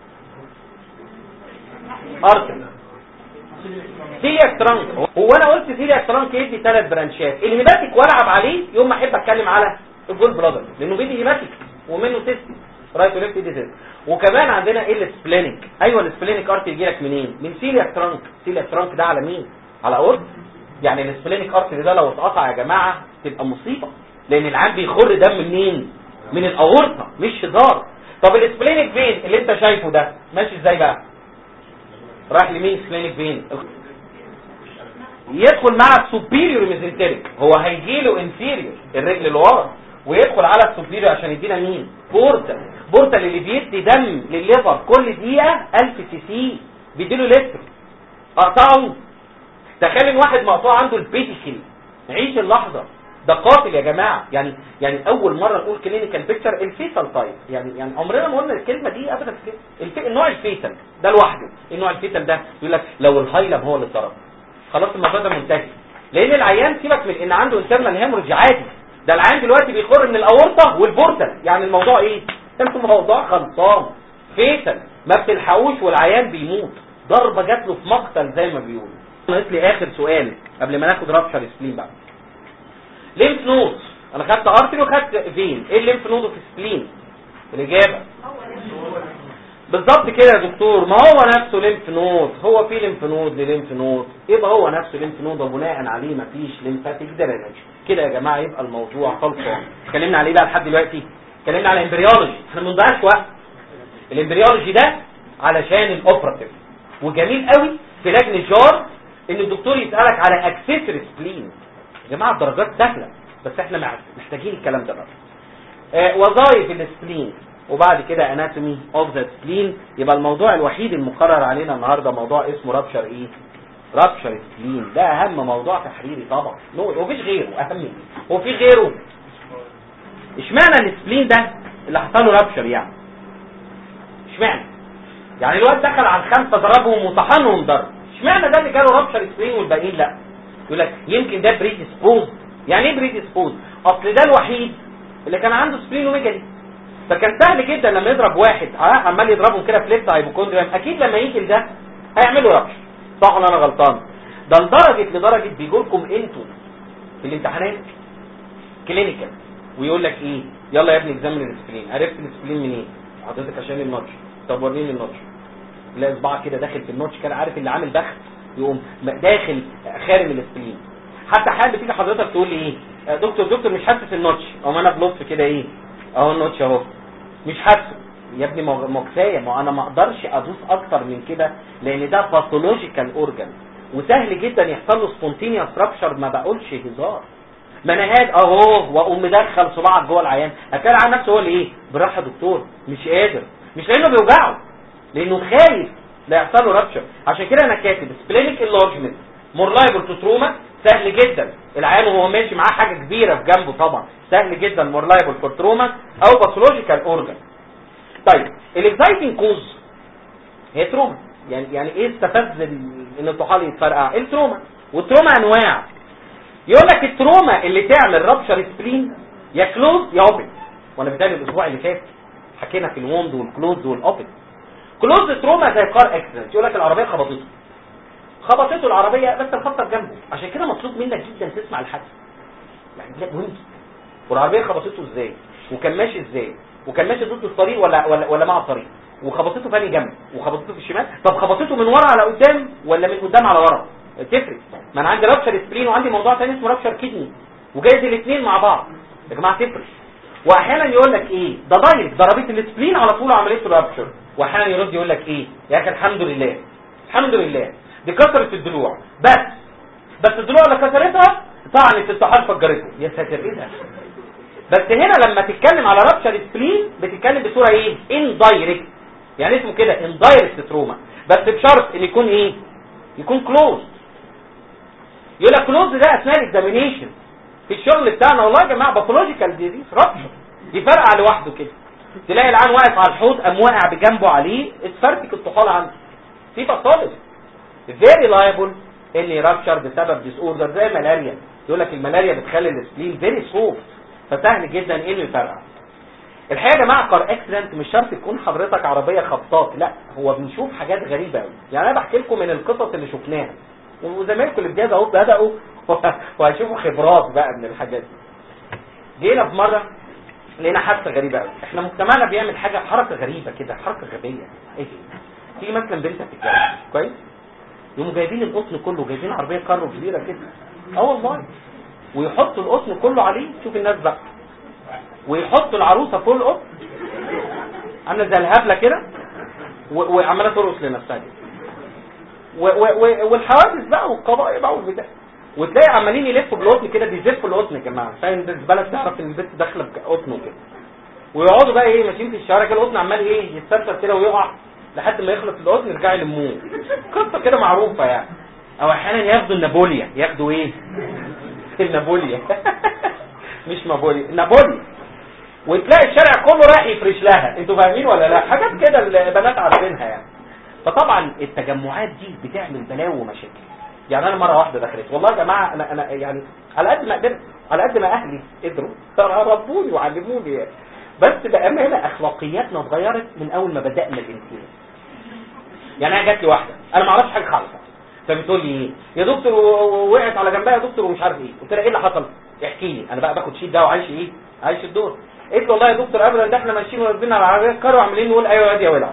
ارتري سيلياك ترانك هو انا قلت سيلياك ترانك يدي ثلاث برانشات الهيباتيك والعب عليه يوم ما احب اتكلم على الجول بلادر لانه بيدي هيباتيك ومنه تيست رايت وليفت يدي تيست وكمان عندنا ايه السبلينيك ايوه السبلينيك ارتري يجي لك منين من سيلياك ترانك سيلياك ترانك ده على مين على اورد يعني السبلينيك ارتري ده لو اتقطع يا جماعه تبقى مصيبه لان العام بيخر دم منين من الاورطه مش هزار طب السبلينيك فين اللي انت شايفه ده ماشي ازاي بقى رايح لمين سبلينيك فين يدخل مع السوبيريور ميزنتريك هو هيجي له انفيريور الرجل اللي ورا ويدخل على السوبيريور عشان يدينا مين بورتال بورتال اللي بيدي دم للليفر كل دقيقه 1000 سي سي بيديله لتر اقطعه تخيل ان واحد مقطوع عنده البيديكل عيش اللحظه ده قاتل يا جماعه يعني يعني اول مره نقول كلينيكال بيكتشر الفيتال تايب يعني يعني عمرنا ما قلنا الكلمه دي ابدا في كده الف... النوع الفيتال ده لوحده النوع الفيتال ده يقول لك لو الهايلم هو اللي اتضرب خلاص الموضوع ده منتهي لان العيان سيبك من ان عنده انترنال هيموريج عادي ده العيان دلوقتي بيخر من الاورطه والبورتال يعني الموضوع ايه انتوا الموضوع خلصان فيتال ما بتلحقوش والعيان بيموت ضربه جات له في مقتل زي ما بيقولوا ناقص لي اخر سؤال قبل ما ناخد رابشر سبلين بقى ليمف نود انا خدت ارتري وخدت فين ايه الليمف نود في السبلين الاجابه بالظبط كده يا دكتور ما هو نفسه ليمف نود هو في ليمف نود لليمف نود يبقى هو نفسه ليمف نود وبناء عليه مفيش ليمفاتيك درينج كده يا جماعه يبقى الموضوع خلصان اتكلمنا عليه بقى لحد دلوقتي اتكلمنا على امبريولوجي احنا ما بنضيعش وقت الامبريولوجي ده علشان الاوبراتيف وجميل قوي في لجنه جار ان الدكتور يسالك على اكسسوري سبلين يا جماعه الدرجات سهله بس احنا محتاجين الكلام ده بقى آه وظائف السبلين وبعد كده اناتومي اوف ذا سبلين يبقى الموضوع الوحيد المقرر علينا النهارده موضوع اسمه رابشر ايه رابشر سبلين ده اهم موضوع تحريري طبعا ومفيش غيره اهم منه هو في غيره اشمعنى السبلين ده اللي حصل له رابشر يعني اشمعنى يعني الواد دخل على الخمسه ضربهم وطحنهم ضرب اشمعنى ده اللي جاله رابشر سبلين والباقيين لا يقول لك يمكن ده بريدي سبوز يعني ايه بريدي سبوز اصل ده الوحيد اللي كان عنده سبلين وميجالي فكان سهل جدا لما يضرب واحد عمال يضربهم كده في ليفت هايبوكوندريم اكيد لما يجي لده هيعملوا ربش صح ولا انا غلطان ده لدرجه لدرجه بيجوا لكم انتوا في الامتحانات كلينيكال ويقول لك ايه يلا يا ابني اكزامن السبلين عرفت السبلين منين إيه؟ حضرتك عشان النوتش طب وريني النوتش تلاقي صباعك كده داخل في النوتش كده عارف اللي عامل بخت يقوم داخل خارم السبلين حتى حد تيجي حضرتك تقول لي ايه دكتور دكتور مش حاسس النوتش او انا بلطف كده ايه اهو النوتش اهو مش حاسه يا ابني ما كفايه ما انا ما اقدرش ادوس اكتر من كده لان ده باثولوجيكال اورجان وسهل جدا يحصل له سبونتينيوس رابشر ما بقولش هزار ما انا هاد اهو واقوم مدخل صباعك جوه العيان هتلاقي العيان نفسه هو اللي ايه براحه دكتور مش قادر مش لانه بيوجعه لانه خايف لا يحصل له رابشر عشان كده انا كاتب سبلينيك انلارجمنت مور لايبل تو تروما سهل جدا العيان وهو ماشي معاه حاجه كبيره في جنبه طبعا سهل جدا مور لايبل فور تروما او باثولوجيكال اورجان طيب الاكزايتنج كوز هي تروما يعني يعني ايه استفز ان الطحال يتفرقع التروما والتروما انواع يقول لك التروما اللي تعمل رابشر سبلين يا كلوز يا اوبن وانا بدالي الاسبوع اللي فات حكينا في الوند والكلوز والاوبن كلوز تروما زي كار اكسيدنت يقول لك العربيه خبطته خبطته العربيه بس الخبطه جنبه عشان كده مطلوب منك جدا تسمع الحادثه يعني ده مهم والعربيه خبطته ازاي وكان ماشي ازاي وكان ماشي ضد الطريق ولا ولا, ولا مع الطريق وخبطته فاني جنب وخبطته في الشمال طب خبطته من ورا على قدام ولا من قدام على ورا تفرق ما انا عندي رابشر سبلين وعندي موضوع ثاني اسمه رابشر كدني وجايز الاثنين مع بعض يا جماعه تفرق واحيانا يقول لك ايه ده دايركت ضربت السبلين على طول عمليه رابشر واحيانا يرد يقول لك ايه يا اخي الحمد لله الحمد لله دي كسرت الضلوع بس بس الضلوع اللي كسرتها طعنت الطحال فجرته يا ساتر ايه ده بس هنا لما تتكلم على رابشر سبلين بتتكلم بصوره ايه ان دايركت يعني اسمه كده ان دايركت تروما بس بشرط ان يكون ايه يكون كلوز يقول لك كلوز ده اثناء الاكزامينيشن في الشغل بتاعنا والله يا جماعه باثولوجيكال ديزيز رابشر يفرقع لوحده كده تلاقي العيان واقف على الحوض قام واقع بجنبه عليه اتفرتك الطحال عنده في باثولوجي فيري لايبل ان رابشر بسبب ديس اوردر زي الملاريا يقول لك الملاريا بتخلي السبلين فيري سوفت فسهل جدا انه يفرقع الحقيقه يا جماعه كار اكسيدنت مش شرط تكون حضرتك عربيه خبطات لا هو بنشوف حاجات غريبه قوي يعني انا بحكي لكم من القصص اللي شفناها وزمايلكم اللي بجد اهو بداوا وهيشوفوا خبرات بقى من الحاجات دي جينا في مره لقينا حادثه غريبه قوي احنا مجتمعنا بيعمل حاجه حركه غريبه كده حركه غبيه ايه دي تيجي مثلا بنت بتتجوز كويس يقوموا جايبين القطن كله جايبين عربيه كارو كبيره كده اه والله ويحطوا القطن كله عليه شوف الناس بقى ويحطوا العروسه فوق القطن عامله زي الهبله كده وعماله ترقص لنفسها كده والحوادث بقى والقضايا بقى والبتاع وتلاقي عمالين يلفوا بالقطن كده بيزفوا القطن يا جماعه فاهم البلد تعرف ان البنت داخله بقطن وكده ويقعدوا بقى ايه ماشيين في الشارع كده القطن عمال ايه يتسرسل كده ويقع لحد ما يخلص القطن يرجعوا يلموه قصه كده معروفه يعني او احيانا ياخدوا النابوليا ياخدوا ايه النابوليا مش مابوليا نابوليا وتلاقي الشارع كله رايح يفرش لها انتوا فاهمين ولا لا حاجات كده البنات عارفينها يعني فطبعا التجمعات دي بتعمل بلاوي ومشاكل يعني انا مره واحده دخلت والله يا جماعه انا انا يعني على قد ما قدرت على قد ما اهلي قدروا ربوني وعلموني يعني. بس بامانه اخلاقياتنا اتغيرت من اول ما بدانا الانتياز يعني انا جات لي واحده انا ما اعرفش حاجه خالص فبتقول لي ايه يا دكتور وقعت على جنبها يا دكتور ومش عارف ايه قلت لها ايه اللي حصل احكي لي انا بقى باخد شيت ده وعايش ايه عايش الدور قلت له والله يا دكتور ابدا ده احنا ماشيين واقفين على العربيه كارو عاملين نقول ايوه يا دي يا ولع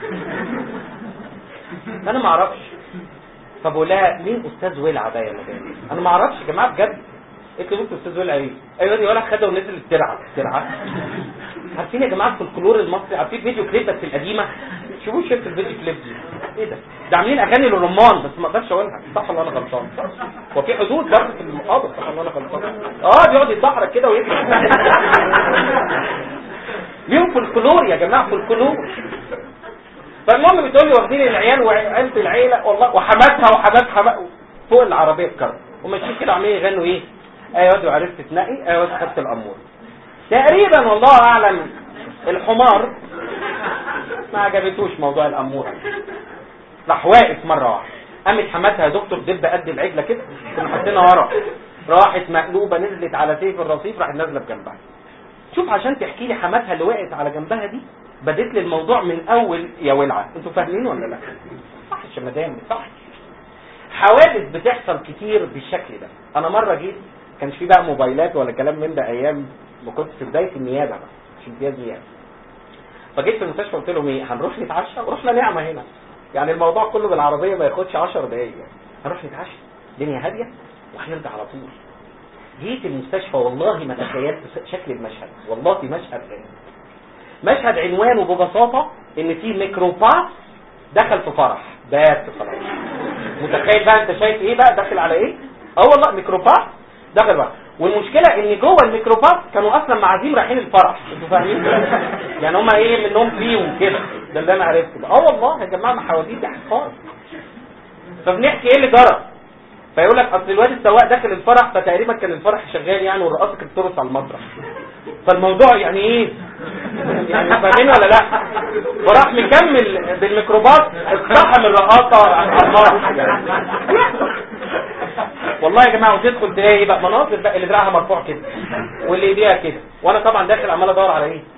انا ما اعرفش فبقول لها مين استاذ ولع ده يا مدام انا ما اعرفش يا جماعه بجد قلت له دكتور استاذ ولع ايه ايوه دي ولا خدها ونزل الترعه الترعه عارفين يا جماعه في الكلور المصري عارفين فيديو كليب بس القديمه شوفوا شفت الفيديو كليب دي ايه ده ده عاملين اغاني للرمان بس ما اقدرش اقولها صح ولا انا غلطان هو في حدود برضه في المقابر صح ولا انا غلطان اه بيقعد يتدحرج كده ويضحك ليهم في الكلور يا جماعه في الكلور فالمهم بتقول لي واخدين العيال وعيله العيله والله وحماتها وحمات حمات فوق العربيه الكرم وماشيين كده عمالين يغنوا ايه ايوه واد عرفت تنقي ايوه واد خدت الامور تقريبا والله اعلم الحمار ما عجبتوش موضوع الاموره راح واقف مره واحده قامت حماتها يا دكتور دب قد العجله كده كنا حاطينها ورا راحت مقلوبه نزلت على سيف الرصيف راحت نازله بجنبها شوف عشان تحكي لي حماتها اللي وقعت على جنبها دي بديت لي الموضوع من اول يا ولعه انتوا فاهمين ولا لا صح يا مدام صح حوادث بتحصل كتير بالشكل ده انا مره جيت كانش في بقى موبايلات ولا كلام من ده ايام ما كنت في بدايه النيابه بقى مش امتياز نيابه فجيت في المستشفى قلت لهم ايه هنروح نتعشى ورحنا نعمه هنا يعني الموضوع كله بالعربيه ما ياخدش 10 دقايق يعني هنروح نتعشى الدنيا هاديه وهنرجع على طول جيت المستشفى والله ما تخيلت شكل المشهد والله مشهد غير مشهد عنوانه ببساطة ان في ميكروباص دخل في فرح بس خلاص متخيل بقى انت شايف ايه بقى داخل على ايه اه والله ميكروباص دخل بقى والمشكلة ان جوه الميكروباص كانوا اصلا معازيم رايحين الفرح انتوا فاهمين يعني هم ايه منهم فيهم كده ده اللي انا عرفته اه والله يا جماعه ما حواديت احفاظ فبنحكي ايه اللي جرى فيقول لك اصل الواد السواق داخل الفرح فتقريبا كان الفرح شغال يعني والرقاصه كانت بترقص على المسرح فالموضوع يعني ايه يعني فاهمين ولا لا وراح مكمل بالميكروباص اقتحم الرقاصه على المسرح يعني والله يا جماعه وتدخل تلاقي ايه بقى مناظر بقى اللي دراعها مرفوع كده واللي ايديها كده وانا طبعا داخل عمال ادور على ايه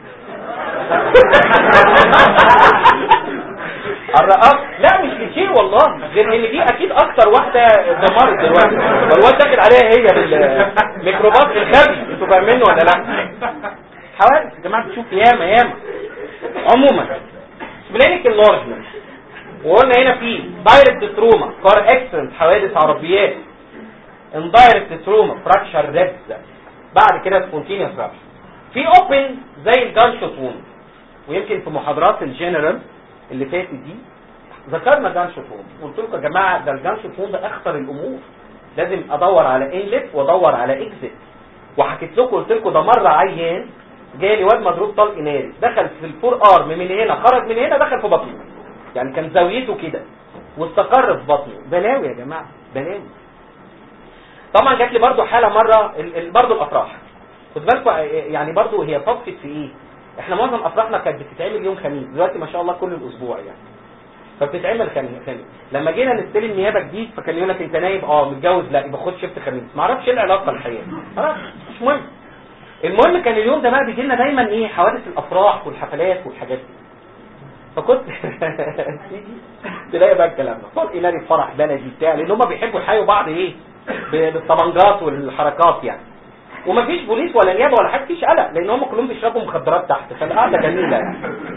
الرقاص لا مش شيء والله غير ان دي اكيد اكتر واحده دمرت دلوقتي والواد داخل عليها هي بالميكروباص الخبي انتوا فاهمين ولا لا حوادث يا جماعه بتشوف ياما ياما عموما سبلينيك انلارجمنت وقلنا هنا في دايركت تروما كار اكسنت حوادث عربيات اندايركت تروما فراكشر ريبز بعد كده سبونتينيوس فراكشر في اوبن زي الجان شوت ووند ويمكن في محاضرات الجنرال اللي فاتت دي ذكرنا جان شوت ووند قلت لكم يا جماعه ده الجان شوت ووند اخطر الامور لازم ادور على انلت وادور على اكزيت وحكيت لكم قلت لكم ده مره عيان جالي واد مضروب طلق ناري دخل في الفور ارم من هنا خرج من هنا دخل في بطنه يعني كان زاويته كده واستقر في بطنه بلاوي يا جماعه بلاوي طبعا جات لي برضو حاله مره ال- ال- برضو الافراح خد بالكم يعني برضو هي صدفت في ايه احنا معظم افراحنا كانت بتتعمل يوم خميس دلوقتي ما شاء الله كل الاسبوع يعني فبتتعمل خميس خميس لما جينا نستلم نيابه جديد فكان يقول لك انت نايب اه متجوز لا يبقى خد شيفت خميس ما اعرفش ايه العلاقه الحقيقه خلاص مش مهم المهم كان اليوم ده بقى بيجي لنا دايما ايه حوادث الافراح والحفلات والحاجات دي فكنت تيجي تلاقي بقى الكلام ده طلق نادي فرح بلدي بتاع لان هم بيحبوا يحيوا بعض ايه ب- بالطبنجات والحركات يعني ومفيش بوليس ولا نيابه ولا حاجه مفيش قلق لان هم كلهم بيشربوا مخدرات تحت فالقعده جميله يعني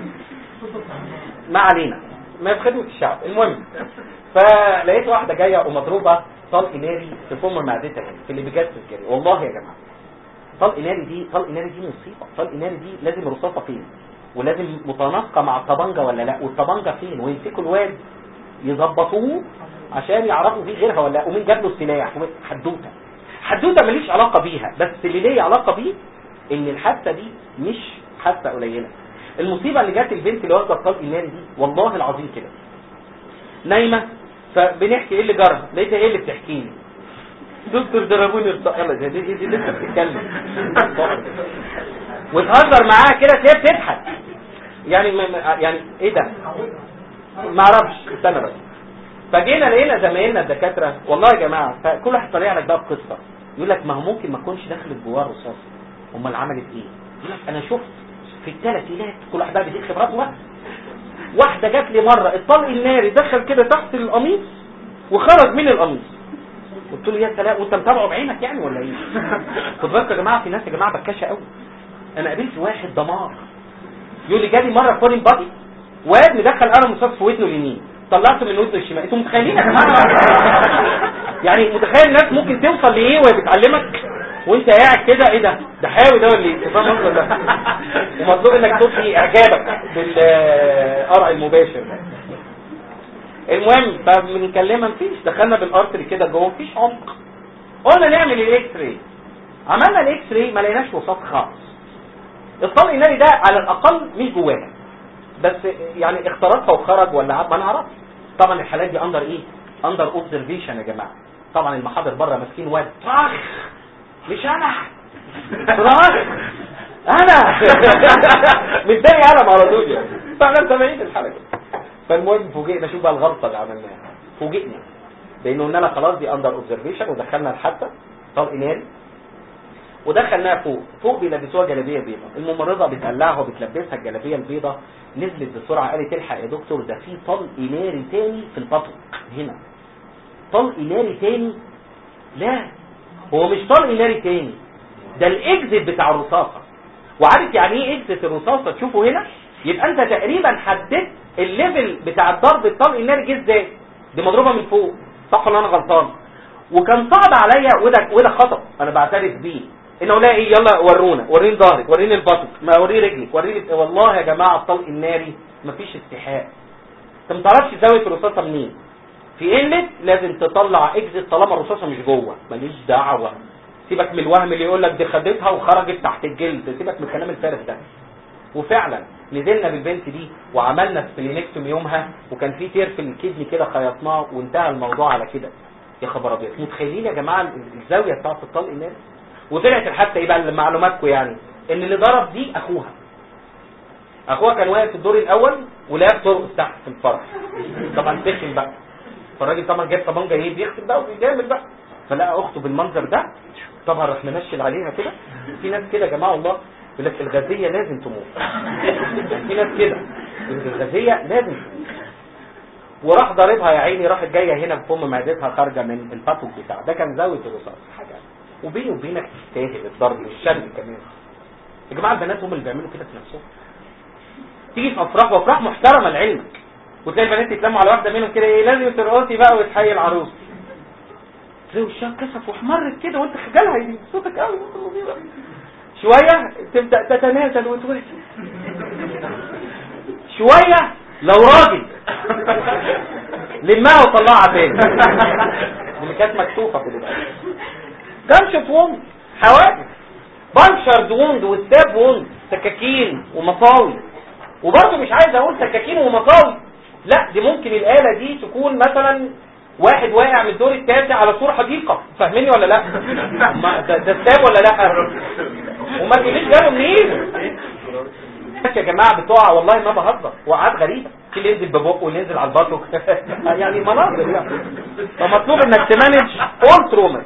ما علينا ما في خدمه الشعب المهم فلقيت واحده جايه ومضروبه طلق ناري في فم معدتها في اللي بجد كده والله يا جماعه طلق ناري دي طلق ناري دي مصيبه طلق ناري دي لازم رصاصه فين ولازم متناسقه مع الطبنجه ولا لا والطبنجه فين ويمسكوا الواد يظبطوه عشان يعرفوا فيه غيرها ولا لا ومين جاب له السلاح حدوته حدوته ماليش علاقه بيها بس اللي ليه علاقه بيه ان الحادثه دي مش حادثه قليله المصيبه اللي جت البنت اللي واخده الطلق الناري دي والله العظيم كده نايمه فبنحكي ايه اللي جرى لقيتها ايه اللي بتحكي لي دكتور ضربوني الطقله دي, دي, دي لسه بتتكلم وتهزر معاها كده تلاقيها بتضحك يعني ما ما- يعني ايه ده ما اعرفش استنى بس فجينا لقينا زمايلنا الدكاتره والله يا جماعه فكل واحد طالع لك بقى بقصه يقول لك ما هو ممكن ما تكونش دخلت جواه الرصاص امال عملت ايه يقول لك انا شفت في الثلاث ايلات كل واحد بقى بيديك خبراته بقى واحده جات لي مره الطلق الناري دخل كده تحت القميص وخرج من القميص قلت له يا سلام وانت متابعه بعينك يعني ولا ايه خد بالك يا جماعه في ناس يا جماعه بكاشه قوي انا قابلت واحد دمار يقول لي جالي مره فورين بادي واد مدخل قلم رصاص في ودنه اليمين طلعته من ودنه الشمال انتوا متخيلين يا جماعه يعني متخيل الناس ممكن توصل لايه وهي بتعلمك وانت قاعد كده ايه ده ده حاوي ده ولا ايه انت فاهم قصدي ولا لا؟ ومطلوب انك تبقي اعجابك بالقرع المباشر ده المهم فبنكلمها مفيش دخلنا بالارتري كده جوه مفيش عمق قلنا نعمل الاكس راي عملنا الاكس راي ما لقيناش وساط خالص الطلق الناري ده على الاقل مش جواها بس يعني اخترقها وخرج ولا عاد ما نعرفش طبعا الحالات دي اندر ايه اندر اوبزرفيشن يا جماعه طبعا المحاضر بره ماسكين واد طخ مش انا طخ انا متضايق انا على طول يعني فاحنا سامعين الحلقه فالمهم فوجئنا شوف بقى الغلطه اللي عملناها فوجئنا بانه قلنا لها خلاص دي اندر اوبزرفيشن ودخلنا الحادثه طلق ناري ودخلناها فوق فوق بيلبسوها جلابيه بيضاء الممرضه بتقلعها وبتلبسها الجلابيه البيضاء نزلت بسرعه قالت الحق يا دكتور ده في طلق ناري تاني في البطن هنا طلق ناري تاني لا هو مش طلق ناري تاني ده الاكزit بتاع الرصاصه وعارف يعني ايه اكزت الرصاصه تشوفه هنا يبقى انت تقريبا حددت الليفل بتاع الضرب الطلق الناري جه ازاي دي مضروبه من فوق صح ولا انا غلطان وكان صعب عليا وده وده خطا انا بعترف بيه ان اقول لها ايه يلا ورونا وريني ظهرك وريني البطن ما وريني رجلك وريني والله يا جماعه الطلق الناري مفيش استحاء انت ما تعرفش زاويه الرصاصه منين في انلت لازم تطلع اكزت طالما الرصاصه مش جوه ماليش دعوه سيبك من الوهم اللي يقول لك دي خدتها وخرجت تحت الجلد سيبك من الكلام الفارغ ده وفعلا نزلنا بالبنت دي وعملنا سبلينكتوم يومها وكان في تير في الكدني كده خيطناه وانتهى الموضوع على كده يا خبر ابيض متخيلين يا جماعه الزاويه بتاعت الطلق الناري وطلعت الحادثه ايه بقى لمعلوماتكم يعني ان اللي ضرب دي اخوها اخوها كان واقف في الدور الاول ولقاها بترقص تحت في الفرح طبعا سخن بقى فالراجل طبعا جاب طبنجه ايه بيختم بقى وبيجامل بقى فلقى اخته بالمنظر ده طبعا راح منشل عليها كده في ناس كده يا جماعه والله يقول لك الغازيه لازم تموت في ناس كده الغازيه لازم تموت وراح ضاربها يا عيني راحت جايه هنا بفم معدتها خارجه من الباتوك بتاع ده كان زاويه الرصاص حاجه وبيني وبينك تستاهل الضرب والشد كمان يا جماعه البنات هم اللي بيعملوا كده في نفسهم تيجي في افراح وافراح محترمه لعلمك وتلاقي البنات يتلموا على واحده منهم كده ايه لازم ترقصي بقى وتحيي العروس تلاقي وشها كسف واحمرت كده وانت خجلها يدي صوتك قوي شويه تبدا تتنازل وتوسع شويه لو راجل لمها وطلعها تاني اللي كانت مكتوفه في الوقت جمشة ووند حوادث بانشرد ووند وستاب ووند سكاكين ومطاوي وبرضه مش عايز اقول سكاكين ومطاوي لا دي ممكن الآلة دي تكون مثلا واحد واقع من الدور التاسع على سور حديقة فاهميني ولا لا ما ده, ده ستاب ولا لا وما تقوليش جاله منين يا جماعة بتقع والله ما بهزر وقعات غريبة في اللي ينزل ببقه واللي ينزل على البطن يعني مناظر يعني فمطلوب انك تمانج اول تروما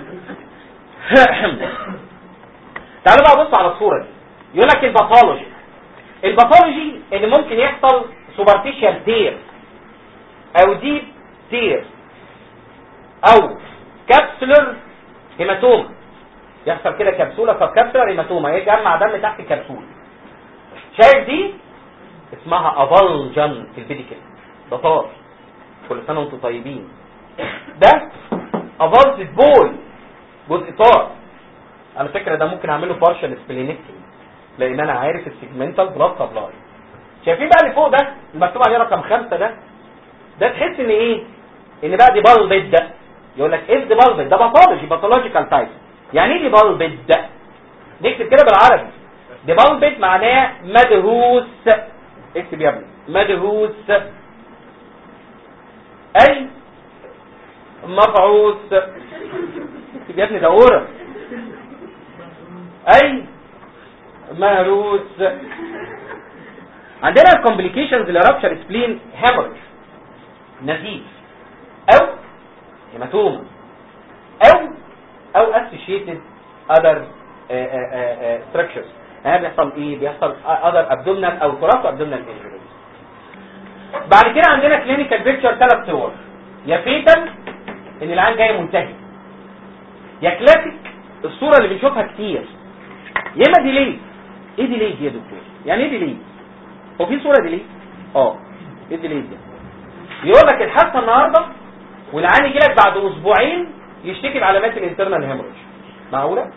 تعالوا بقى بص على الصورة دي يقول لك الباثولوجي الباثولوجي اللي ممكن يحصل سوبرفيشال تير او ديب تير او كابسولر هيماتوما يحصل كده كبسولة فكابسولر هيماتوما يجمع دم تحت الكبسولة شايف دي اسمها افالجن في البيديكل ده طار كل سنة وانتم طيبين ده افالجد بول جزء طار على فكرة ده ممكن اعمله بارشال سبلينكتومي لان انا عارف السيجمنتال بلاد سبلاي شايفين بقى اللي فوق ده المكتوب عليه رقم خمسة ده ده تحس ان ايه ان بقى دي بالبد ده يقول لك ايه دي بالبد ده باثولوجي باثولوجيكال تايب يعني ايه دي بالبد ده نكتب كده بالعربي دي بالبد معناه مدهوس اكتب يا ابني مدهوس اي مبعوث اكتب يا ابني ده اورا اي مهروس عندنا الكومبليكيشنز لرابشر سبلين هيموريج نزيف او هيماتوما او او اسوشيتد اذر ستراكشرز يعني بيحصل ايه بيحصل اذر ابدومينال او ثراث ابدومينال انجريز بعد كده عندنا كلينيكال بيكتشر ثلاث صور يا فيتال ان العين جاي منتهي يا كلاسيك الصوره اللي بنشوفها كتير يا اما ديلي ايه ديلي دي يا دكتور يعني ايه ديلي هو في صوره ديلي اه ايه ديلي دي يقول لك الحادثه النهارده والعين يجي لك بعد اسبوعين يشتكي بعلامات الانترنال هيموريج معقوله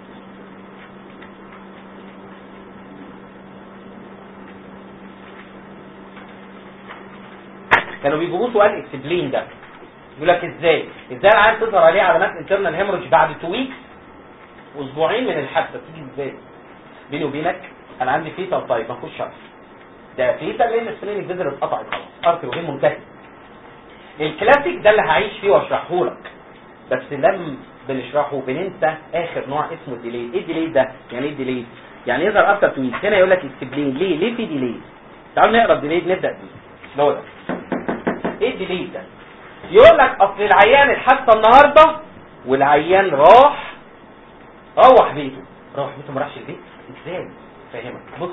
كانوا بيجيبوه سؤال اكسبلين ده يقول لك ازاي ازاي العيان تظهر عليه علامات انترنال هيموريج بعد 2 ويكس واسبوعين من الحادثه تيجي ازاي بيني وبينك انا عندي فيتال طيب ما فيهوش شرط ده فيتا لان السنين الجذر اتقطعت خلاص ارتر وغير منتهي الكلاسيك ده اللي هعيش فيه واشرحه لك بس لم بنشرحه بننسى اخر نوع اسمه الديلي ايه الديلي ده يعني ايه الديلي يعني يظهر افتر تو هنا يقول لك اكسبلين ليه ليه في ديلي تعالوا نقرا الديلي نبدا بيه هو ده ايه الديلي ده يقول لك اصل العيان الحادثه النهارده والعيان راح روح بيته روح بيته ما راحش البيت ازاي فاهمك بص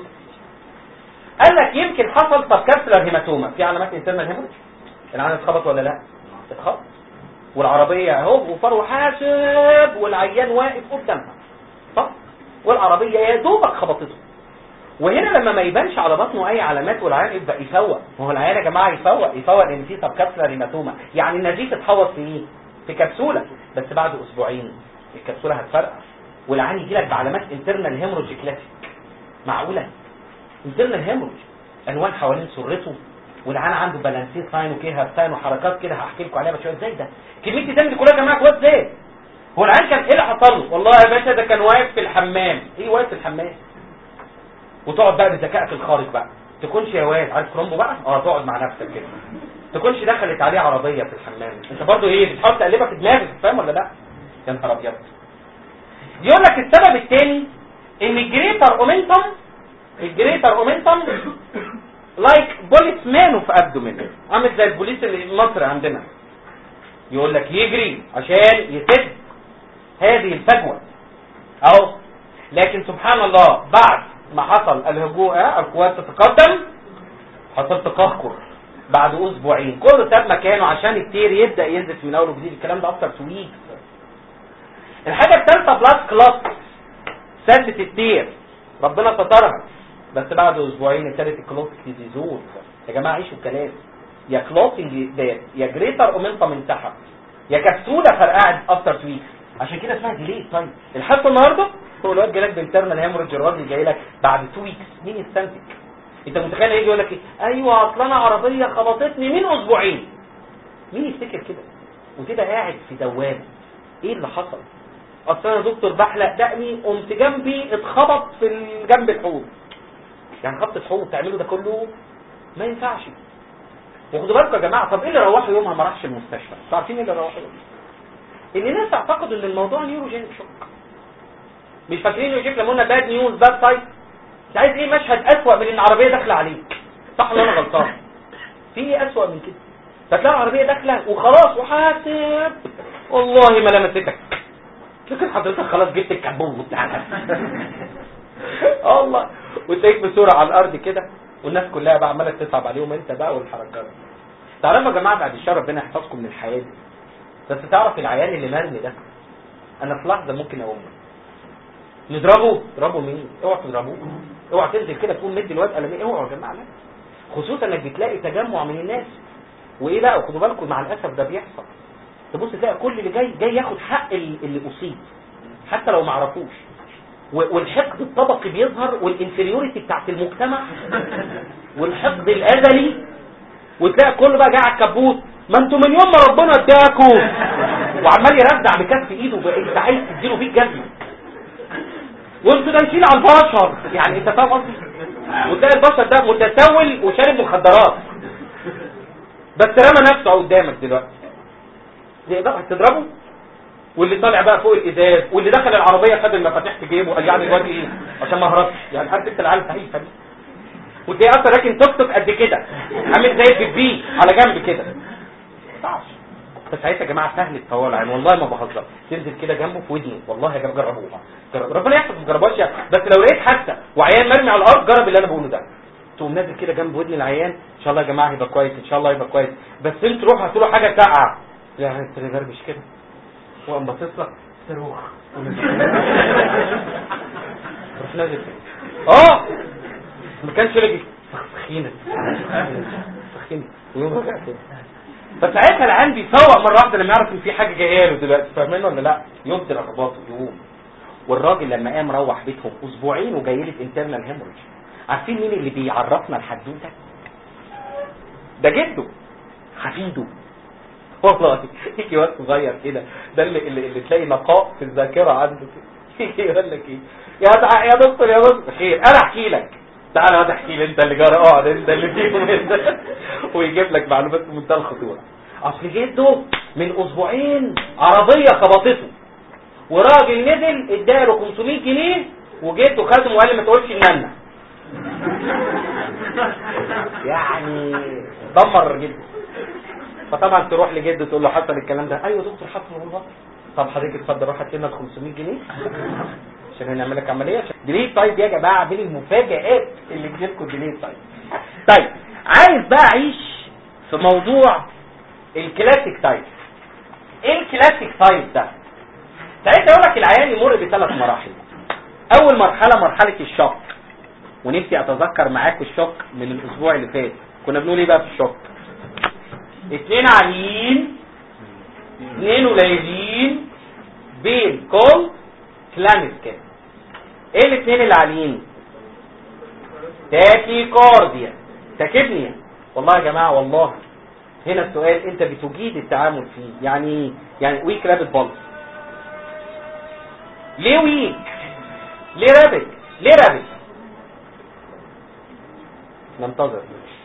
قال لك يمكن حصل سبكاسلر هيماتوما في علامات انترنال هيموريج العيان اتخبط ولا لا اتخبط والعربيه اهو وفرو حاسب والعيان واقف قدامها صح والعربيه يا دوبك خبطته وهنا لما ما يبانش على بطنه اي علامات والعيان يبدا يفوق ما هو العيان يا جماعه يفوق يفوق لان في سبكاسلر هيماتوما يعني النزيف اتحوط في ايه في كبسوله بس بعد اسبوعين الكبسوله هتفرقع والعيان يجي لك بعلامات انترنال هيموريج كلاسيك معقوله انترنال هيموريج انوان حوالين سرته والعيان عنده بالانسين ساين وكيها ساين وحركات كده هحكي لكم عليها شويه ازاي ده كميه الدم دي كلها يا جماعه كويس ازاي هو العيان كان ايه اللي حصل له والله يا باشا ده كان واقف في الحمام ايه واقف في الحمام وتقعد بقى بذكائك الخارق بقى تكونش يا واد عارف كرومبو بقى اه تقعد مع نفسك كده تكونش دخلت عليه عربيه في الحمام انت برضو ايه بتحاول تقلبها في دماغك فاهم ولا لا يا نهار ابيض يقول لك السبب الثاني ان الجريتر اومنتم الجريتر اومنتم لايك بوليس مان في ابدومين عامل زي البوليس اللي في مصر عندنا يقول لك يجري عشان يسد هذه الفجوه اهو لكن سبحان الله بعد ما حصل الهجوم اه القوات تتقدم حصل تقهقر بعد اسبوعين كله ساب مكانه عشان التير يبدا ينزف من اول وجديد الكلام ده اكتر تويك الحاجه الثالثه بلاس كلوت سدت التير ربنا سترها بس بعد اسبوعين ابتدت الكلوت تزول يا جماعه عيشوا الكلام يا كلوتنج ديت يا جريتر اومنتم انسحب يا كبسوله فرقعت افتر تويك عشان كده اسمها ديلي طيب الحصه النهارده هو الواد جاي لك بانترنال هيموريدج الراجل جاي لك بعد 2 ويكس مين يستنتج انت متخيل يجي يقول لك ايه ايوه اصل انا عربيه خبطتني من اسبوعين مين يفتكر كده وتبقى قاعد في دوامه ايه اللي حصل اصل انا دكتور بحلق دقني قمت جنبي اتخبط في جنب الحوض يعني خبطه حوض تعملوا ده كله ما ينفعش وخدوا بالكم يا جماعه طب ايه اللي روحوا يومها ما راحش المستشفى انتوا عارفين ايه اللي روحوا يومها ان الناس تعتقد ان الموضوع نيوروجينيك شوك مش فاكرين يوجيك لما قلنا باد نيوز باد سايت انت عايز ايه مشهد اسوأ من ان عربيه داخله عليك صح ولا انا غلطان في ايه اسوأ من كده فتلاقي العربيه داخله وخلاص وحاسب والله ما لمستك لكن حضرتك خلاص جبت الكبوت بتاعك الله وتلاقيك بسرعه على الارض كده والناس كلها بقى عماله تصعب عليهم انت بقى والحركات تعرفوا يا جماعه بعد الشر ربنا يحفظكم من الحياه دي بس تعرف العيال اللي مرمي ده انا في لحظه ممكن اقوم نضربه نضربه مين اوعى تضربوه اوعى تنزل كده تقوم مدي الواد قلمين اوعى يا جماعه لا خصوصا انك بتلاقي تجمع من الناس وايه بقى خدوا بالكم مع الاسف ده بيحصل تبص تلاقي كل اللي جاي جاي ياخد حق اللي اصيب حتى لو ما عرفوش والحقد الطبقي بيظهر والانفيريوريتي بتاعت المجتمع والحقد الازلي وتلاقي كله بقى جاي على الكبوت ما انتوا من يوم ما ربنا اداكوا وعمال يرزع بكف ايده انت عايز تديله بيه الجزمه وانتوا دايسين على البشر يعني انت فاهم قصدي وتلاقي البشر ده متسول وشارب مخدرات بس رمى نفسه قدامك دلوقتي تقدر تضربه واللي طالع بقى فوق الازاز واللي دخل العربيه خد المفاتيح في جيبه قال يعني الواد ايه عشان ما هربش يعني عارف انت العيال السهيفه دي وتلاقيه اصلا راكن توك توك قد كده عامل زي البيبي على جنب كده ما بس ساعتها يا جماعه سهل الطوال يعني والله ما بهزر تنزل كده جنبه في ودنه والله يا جماعه جربوها جرب. ربنا يحفظ ما جربوهاش يعني. بس لو لقيت حادثه وعيان مرمي على الارض جرب اللي انا بقوله ده تقوم نازل كده جنب ودن العيان ان شاء الله يا جماعه هيبقى كويس ان شاء الله هيبقى كويس بس انت روح هاتوا له حاجه ساقعه يعني انت مش كده وقام باصص لك صاروخ روح نازل كده اه ما كانش راجل سخينه سخينه ويوم رجع كده فساعتها العيان بيفوق مره واحده لما يعرف ان في حاجه جايه له دلوقتي فاهمين ولا لا يبدل رغباته يقوم والراجل لما قام روح بيتهم اسبوعين وجاي لي انترنال هيموريج عارفين مين اللي بيعرفنا الحدوته ده جده حفيده والله يجي واد صغير كده ده اللي, اللي, اللي تلاقي نقاء في الذاكره عنده كده يقول لك ايه يا يا دكتور يا دكتور خير انا احكي لك تعالى اقعد احكي لي انت اللي جرى اقعد انت اللي فيهم انت ويجيب لك معلومات في منتهى الخطوره اصل جده من اسبوعين عربيه خبطته وراجل نزل اداله 500 جنيه وجده خدهم وقال لي ما تقولش الننه يعني دمر جدا فطبعا تروح لجده تقول له حصل الكلام ده ايوه دكتور حصل والله طب حضرتك اتفضل روح هات لنا ال 500 جنيه عشان هنعمل لك عمليه ديليت تايب يا جماعه من المفاجآت اللي تجيلكم ديليت تايب طيب عايز بقى اعيش في موضوع الكلاسيك تايب ايه الكلاسيك تايب ده ساعتها اقول لك العيان يمر بثلاث مراحل اول مرحله مرحله الشوك ونفسي اتذكر معاكم الشوك من الاسبوع اللي فات كنا بنقول ايه بقى في الشوك اتنين عاليين اتنين قليلين بين كول كلامس كده ايه الاتنين اللي عاليين تاكي كارديا تاكيبنيا والله يا جماعه والله هنا السؤال انت بتجيد التعامل فيه يعني ايه يعني ويك رابت بلس ليه ويك ليه رابت ليه رابت ننتظر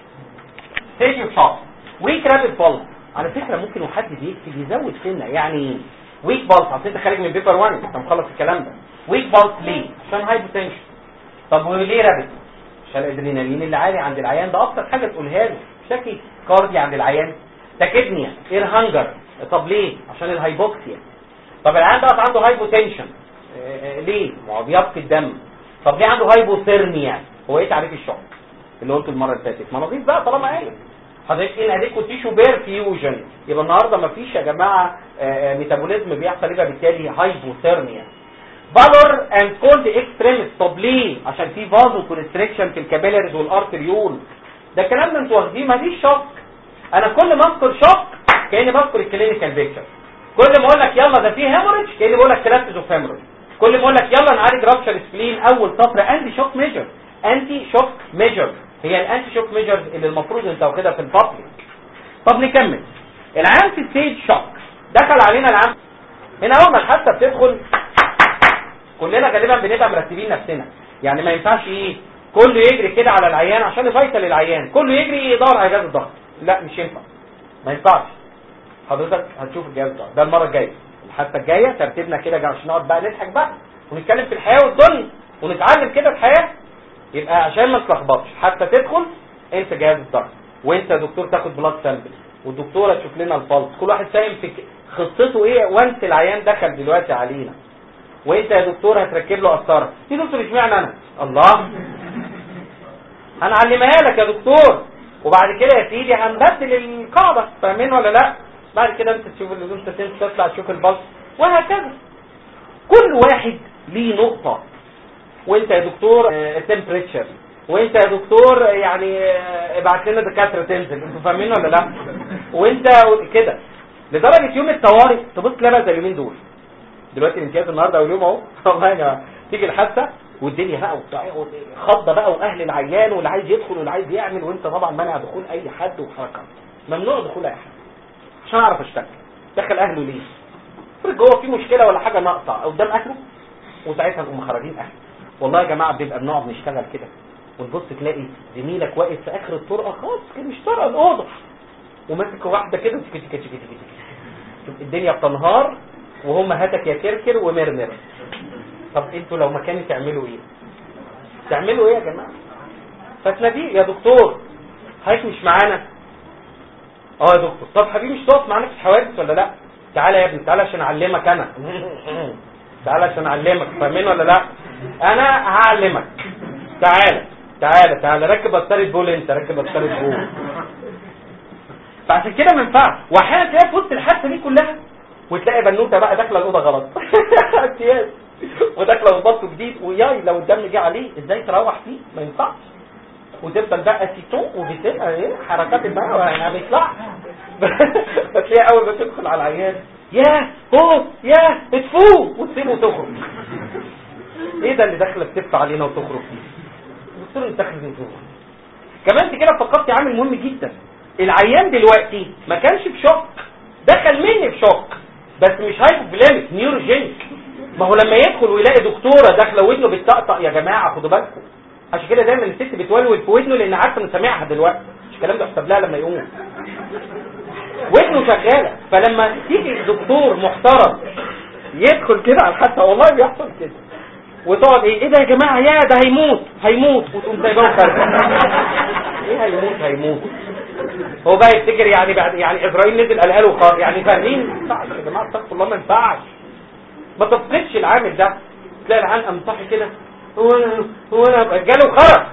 تيجي شوت ويك رابت بلس على فكره ممكن يحدد يكتب يزود سنه يعني ويك بلس اصل انت خارج من بيبر 1 انت مخلص الكلام ده ويك بلس ليه عشان هايبوتنشن طب وليه رابت عشان الادرينالين اللي عالي عند العيان ده اكتر حاجه تقولها له شكي كاردي عند العيان تاكيدنيا اير هانجر طب ليه عشان الهايبوكسيا طب العيان ده عنده هايبوتنشن آه، ليه ما هو بيبقي الدم طب ليه عنده هايبوثيرميا هو ايه تعريف الشوك اللي قلته المره اللي فاتت ما نضيف بقى طالما قايل حضرتك ان اديكو تيشو بير فيوجن يبقى النهارده ما فيش يا جماعه آه، آه، ميتابوليزم بيحصل يبقى بالتالي هايبوثيرميا فالور اند كولد اكستريمس طب ليه عشان في فازو كونستريكشن في الكابيلاريز والارتريول ده الكلام ده انتوا واخدين ما دي شوك انا كل ما اذكر شوك كاني بذكر الكلينيكال بيكتشر كل ما اقول لك يلا ده في هيموريدج كاني بقول لك ثلاث اوف هيموريدج كل ما اقول لك يلا نعالج رابشر سبلين اول سطر انتي شوك ميجر انتي شوك ميجر هي الانتي شوك ميجر اللي المفروض انت واخدها في البابليك طب نكمل العام في ستيج شوك دخل علينا العام هنا اول ما الحادثه بتدخل كلنا غالبا بنبقى مرتبين نفسنا يعني ما ينفعش ايه كله يجري كده على العيان عشان يفيصل العيان كله يجري يدور على جهاز الضغط لا مش ينفع ما ينفعش حضرتك هتشوف الجهاز الضغط ده المره الجايه الحادثه الجايه ترتيبنا كده عشان نقعد بقى نضحك بقى ونتكلم في الحياه والدنيا ونتعلم كده الحياه يبقى عشان ما تلخبطش حتى تدخل انت جهاز الضغط وانت يا دكتور تاخد بلاد سامبل والدكتوره تشوف لنا الفلس كل واحد فاهم في ك- خطته ايه وانت العيان دخل دلوقتي علينا وانت يا دكتور هتركب له قسطره في دكتور اشمعنى انا الله هنعلمها لك يا دكتور وبعد كده يا سيدي هنبدل القاعده فاهمين ولا لا بعد كده انت تشوف اللزوم تنسى تطلع تشوف البلس وهكذا كل واحد ليه نقطه وانت يا دكتور تمبريتشر وانت يا دكتور آه، يعني آه، ابعت لنا دكاتره تنزل انتوا فاهمين ولا لا وانت كده لدرجه يوم الطوارئ تبص تلاقي بقى زي اليومين دول دلوقتي الامتياز النهارده اول يوم اهو والله يا جماعه تيجي الحادثه والدنيا بقى وبتاع خضه بقى واهل العيان واللي عايز يدخل واللي عايز يعمل وانت طبعا مانع دخول اي حد وحركه ممنوع دخول اي حد عشان اعرف اشتغل دخل اهله ليه افرض جوه في مشكله ولا حاجه ناقصه قدام اهله وساعتها نقوم خارجين اهله والله يا جماعه بنبقى بنقعد نشتغل كده وتبص تلاقي زميلك واقف في اخر الطرقه خالص كده مش طرقه الاوضه وماسك واحده كده تك تك تك تك تك. شوف الدنيا بتنهار وهم هاتك يا كركر ومرمر طب انتوا لو مكاني تعملوا ايه تعملوا ايه يا جماعه فتناديه يا دكتور حضرتك مش معانا اه يا دكتور طب حبيبي مش تقف معانا في الحوادث ولا لا تعالى يا ابني تعالى عشان اعلمك انا تعالى عشان اعلمك فاهمين ولا لا انا هعلمك تعالى تعالى تعالى ركب قسطره بول انت ركب قسطره بول فعشان كده ما ينفعش واحيانا تلاقي في وسط الحادثه دي كلها وتلاقي بنوته بقى داخله الاوضه غلط امتياز وداخله وبطه جديد وياي لو الدم جه عليه ازاي تروح فيه ما ينفعش وتفضل بقى سيتون وفيتين ايه حركات بقى ما بيطلعش فتلاقي اول ما تدخل على العيان يا هو يا اتفوق وتسيبه وتخرج ايه ده اللي داخله تلف علينا وتخرج فيه الدكتور انت داخل من جوه كمان انت كده فكرتي عامل مهم جدا العيان دلوقتي ما كانش في شوك دخل مني في شوك بس مش هايبوفلاميك نيوروجينيك ما هو لما يدخل ويلاقي دكتوره داخله ودنه بتطقطق يا جماعه خدوا بالكم عشان كده دايما الست بتولول في ودنه لان عارفه انه سامعها دلوقتي مش الكلام ده يحسب لها لما يقوم ودنه شغاله فلما تيجي دكتور محترم يدخل كده على الحادثه والله بيحصل كده وتقعد ايه ايه ده يا جماعه يا ده هيموت هيموت وتقوم سايباه خارجه ايه هيموت هيموت هو بقى يفتكر يعني بعد يعني اسرائيل نزل قالها له خار يعني فاهمين ما ينفعش يا جماعه استغفر الله ما ينفعش ما تفقدش العامل ده تلاقي العيال قام صاحي كده هو انا هو انا جاله خرق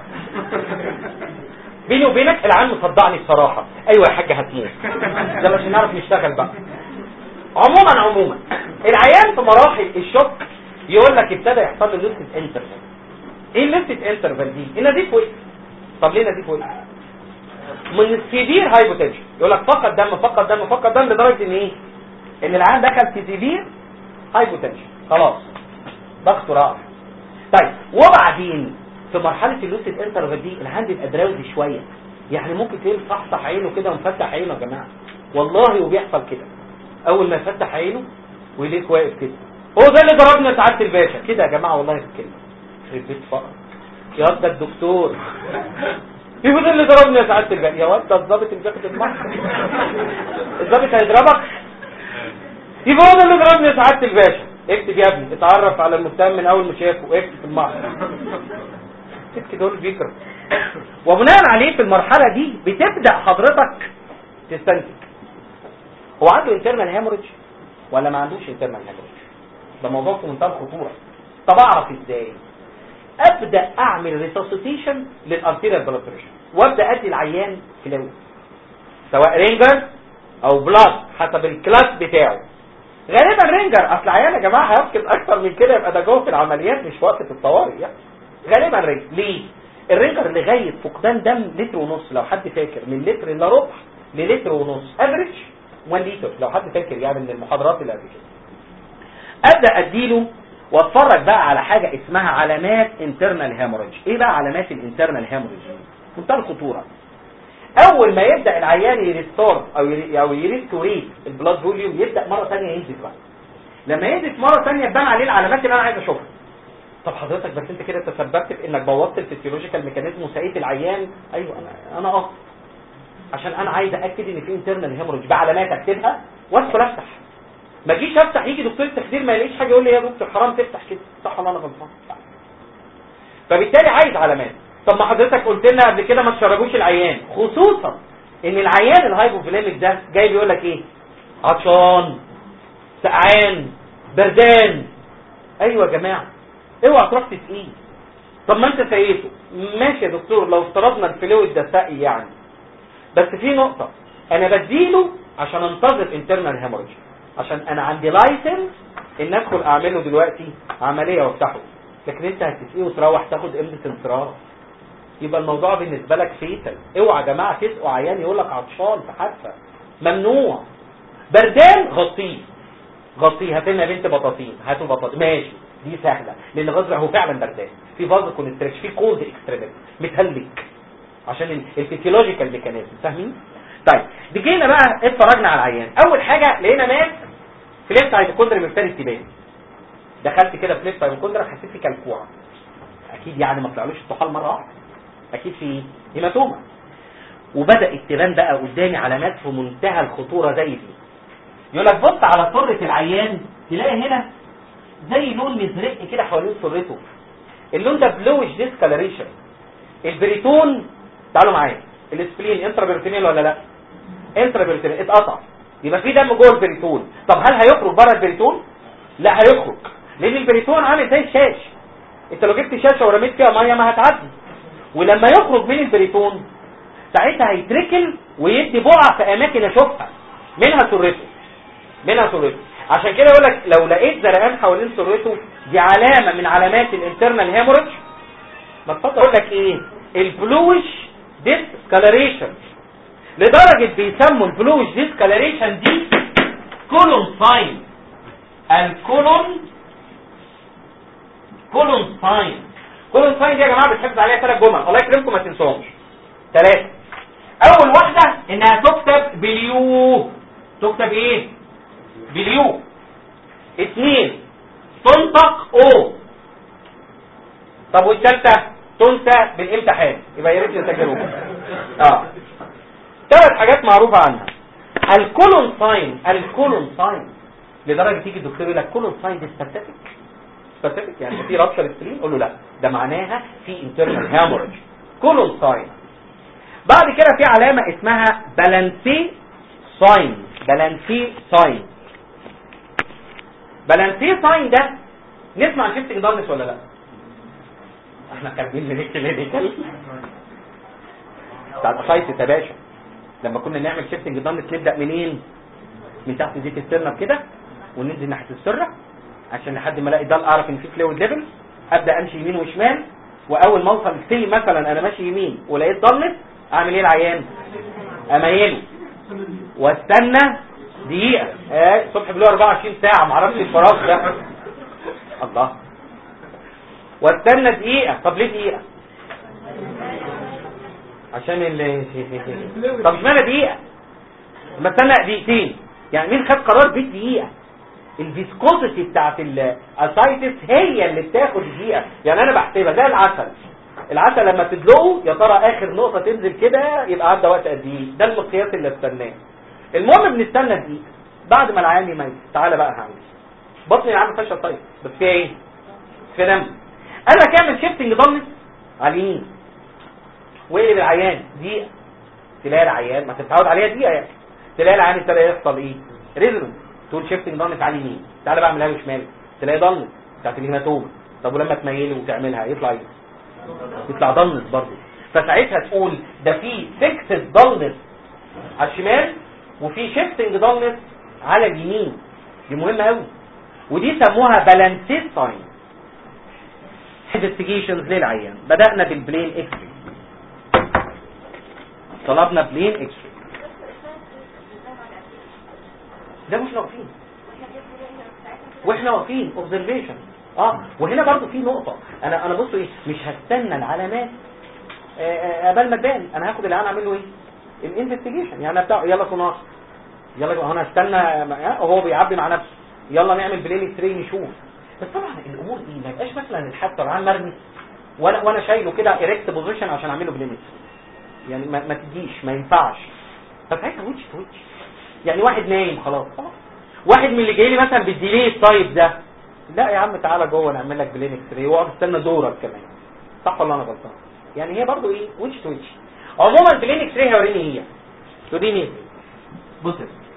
بيني وبينك العيال مصدعني الصراحه ايوه يا حاجه هتموت ده عشان نعرف نشتغل بقى عموما عموما العيان في مراحل الشوك يقول لك ابتدى يحصل له لسه انترفال ايه لسه انترفال دي النزيف وقف طب ليه نزيف وقف من السيفير هايبوتنشن يقول لك فقد دم فقد دم فقد دم لدرجه ان ايه ان العيان دخل في سيفير هايبوتنشن خلاص ضغطه راح طيب وبعدين في مرحله اللوسيد انترفال دي العيان بيبقى دراوزي شويه يعني ممكن تلاقيه مصحصح عينه كده ومفتح عينه يا جماعه والله وبيحصل كده اول ما يفتح عينه ويليك واقف كده هو ده اللي ضربنا سعاده الباشا كده يا جماعه والله الكلمه يخرب بيت فقر يا واد ده الدكتور ايه ده اللي ضربني يا سعاده الباشا يا واد ده الظابط اللي بياخد المحضر الظابط هيضربك يبقى هو ده اللي ضربني يا سعاده الباشا اكتب يا ابني اتعرف على المتهم من اول ما شافه اكتب في المحضر اكتب دول بيكره وبناء عليه في المرحله دي بتبدا حضرتك تستنتج هو عنده انترنال هيموريدج ولا ما عندوش انترنال هيموريدج ده موضوع في منتهى الخطوره طب اعرف ازاي ابدا اعمل ريسوسيتيشن للارتيريال بلاد بريشر وابدا ادي العيان فلويد سواء رينجر او بلاد حسب الكلاس بتاعه غالبا رينجر اصل عيان يا جماعه هيفقد اكتر من كده يبقى ده جوه في العمليات مش وقت الطوارئ يعني غالبا رينجر ليه الرينجر لغايه فقدان دم لتر ونص لو حد فاكر من لتر الا ربع للتر ونص افريج 1 لتر لو حد فاكر يعني من المحاضرات اللي قبل كده ابدا اديله واتفرج بقى على حاجه اسمها علامات انترنال هيموريدج ايه بقى علامات الانترنال هيموريدج منتهى الخطوره اول ما يبدا العيان يريستور او يري او يريستوريت البلاد فوليوم يبدا مره ثانيه ينزف بقى لما ينزف مره ثانيه تبان عليه العلامات اللي انا عايز اشوفها طب حضرتك بس انت كده تسببت في انك بوظت الفسيولوجيكال ميكانيزم وسقيت العيان ايوه انا انا اه عشان انا عايز اكد ان في انترنال هيموريدج بعلامات اكتبها وادخل افتح ما اجيش افتح يجي دكتور التخدير ما يلاقيش حاجه يقول لي يا دكتور حرام تفتح كده صح ولا انا غلطان فبالتالي عايز علامات طب ما حضرتك قلت لنا قبل كده ما تشربوش العيان خصوصا ان العيان الهايبوفليميك ده جاي بيقول لك ايه عطشان سقعان بردان ايوه يا جماعه اوعى تروح تسقيه طب ما انت سقيته ماشي يا دكتور لو افترضنا الفلويد ده سقي يعني بس في نقطة انا بديله عشان انتظر انترنال هيموريدج عشان انا عندي لايسنس ان ادخل اعمله دلوقتي عملية وافتحه لكن انت هتسقيه وتروح تاخد امضة انصراف يبقى الموضوع بالنسبة لك فيتل اوعى يا جماعة تسقوا عيان يقول لك عطشان في حادثة ممنوع بردان غطيه غطيه هات لنا بنت بطاطين هاتوا بطاطين ماشي دي سهلة لان غصب هو فعلا بردان في فاز كونستريكش في كولد اكستريميتي متهلك عشان الفيسيولوجيكال ميكانيزم فاهمين طيب جينا بقى اتفرجنا على العيان اول حاجه لقينا ناس فليفت هايبوكوندري مبتدئ تبان دخلت كده فليفت هايبوكوندري حسيت في كلكوعه اكيد يعني ما طلعلوش الطحال مره واحده اكيد في هيماتوما وبدات تبان بقى قدامي علامات في منتهى الخطوره زي دي يقول لك بص على سره العيان تلاقي هنا زي لون مزرق كده حوالين سرته اللون ده بلوش ديسكالريشن البريتون تعالوا معايا الاسبلين انترا بيرتينيل ولا لا انترا بيرتينيل اتقطع يبقى في دم جوه البريتون طب هل هيخرج بره البريتون لا هيخرج لان البريتون عامل زي الشاش انت لو جبت شاشه ورميت فيها ميه ما هتعدي ولما يخرج من البريتون ساعتها هيتركل ويدي بقع في اماكن اشوفها منها سرته منها سرته عشان كده يقول لك لو لقيت زرقان حوالين سرته دي علامه من علامات الانترنال هيموريدج ما تفضل اقول لك ايه البلوش ديسكالريشن لدرجة بيسموا البلوش ديسكالريشن دي كولون ساين الكولون كولون ساين كولون ساين دي يا جماعة بتحفظ عليها ثلاث جمل الله يكرمكم ما تنسوهمش ثلاثة أول واحدة إنها تكتب باليو تكتب إيه؟ باليو اثنين تنطق او طب والثالثة تنسى بالامتحان يبقى يا ريت تسجلوا اه ثلاث حاجات معروفه عنها الكولون ساين الكولون ساين لدرجه تيجي الدكتور يقول لك كولون ساين دي سبيسيفيك سبيسيفيك يعني في رابشر السليم قول له لا ده معناها في انترنال هامورج كولون ساين بعد كده في علامه اسمها بالانسي ساين بالانسي ساين بالانسي ساين ده نسمع عن شيفتنج دارنس ولا لا احنا كاتبين من الكلينيكال بتاع الاسايتس يا باشا لما كنا نعمل شيفتنج دارنس نبدا منين من تحت زيت السرنه كده وننزل ناحيه السره عشان لحد ما الاقي ده اعرف ان في فلويد ليفل ابدا امشي يمين وشمال واول ما اوصل سي مثلا انا ماشي يمين ولقيت ضلت اعمل ايه العيان اميله واستنى دقيقه اه الصبح بلو 24 ساعه ما اعرفش الفراغ ده الله واستنى دقيقه طب ليه دقيقه عشان ال طب اشمعنى دقيقه ما استنى دقيقتين يعني مين خد قرار بالدقيقه الفيسكوزيتي بتاعت الاسايتس هي اللي بتاخد دقيقه يعني انا بحسبها زي العسل العسل لما تدلقه يا ترى اخر نقطه تنزل كده يبقى عدى وقت قد ايه ده المقياس اللي استناه المهم بنستنى دقيقه بعد ما العيان يميت تعالى بقى هعمل بطني العام فشل طيب بس فيها ايه في دم قال لك اعمل شيفتنج ضمن على اليمين واقلب العيان دقيقه تلاقي العيان ما تتعود عليها دقيقه يعني تلاقي العيان ابتدى يحصل ايه ريزونانس تقول شيفتنج ضمن على اليمين تعالى بقى اعملها له شمال تلاقي ضمن بتاعت الهيماتوما طب ولما تميله وتعملها يطلع ايه يطلع ضمنس برضه فساعتها تقول ده في فيكسد ضمنس على الشمال وفي شيفتنج ضمنس على اليمين دي مهمه قوي ودي سموها بالانسيس ساين انفستيجيشنز للعيان بدأنا بالبلين اكس طلبنا بلين اكس ده مش واقفين واحنا واقفين اوبزرفيشن اه وهنا برضو في نقطة انا انا بصوا ايه مش هستنى العلامات قبل ما تبان انا هاخد العيان اعمل له ايه الانفستيجيشن يعني بتاع يلا سونار يلا انا استنى وهو بيعبي مع نفسه يلا نعمل بلين تري نشوف بس طبعا الامور دي ما يبقاش مثلا الحادثه العيان مرمي وانا وانا شايله كده ايركت بوزيشن عشان اعمل له بلين يعني ما, ما تجيش ما ينفعش فساعتها ويتش تو ويتش يعني واحد نايم خلاص خلاص واحد من اللي جاي لي مثلا بالديلي الطيب ده لا يا عم تعالى جوه نعمل لك بلين اكس راي واقعد استنى دورك كمان صح ولا انا غلطان يعني هي برضو ايه ويتش تو ويتش عموما بلين اكس راي هيوريني هي توريني بص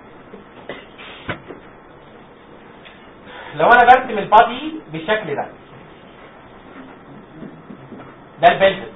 لو انا برسم البادي بالشكل ده ده البلفس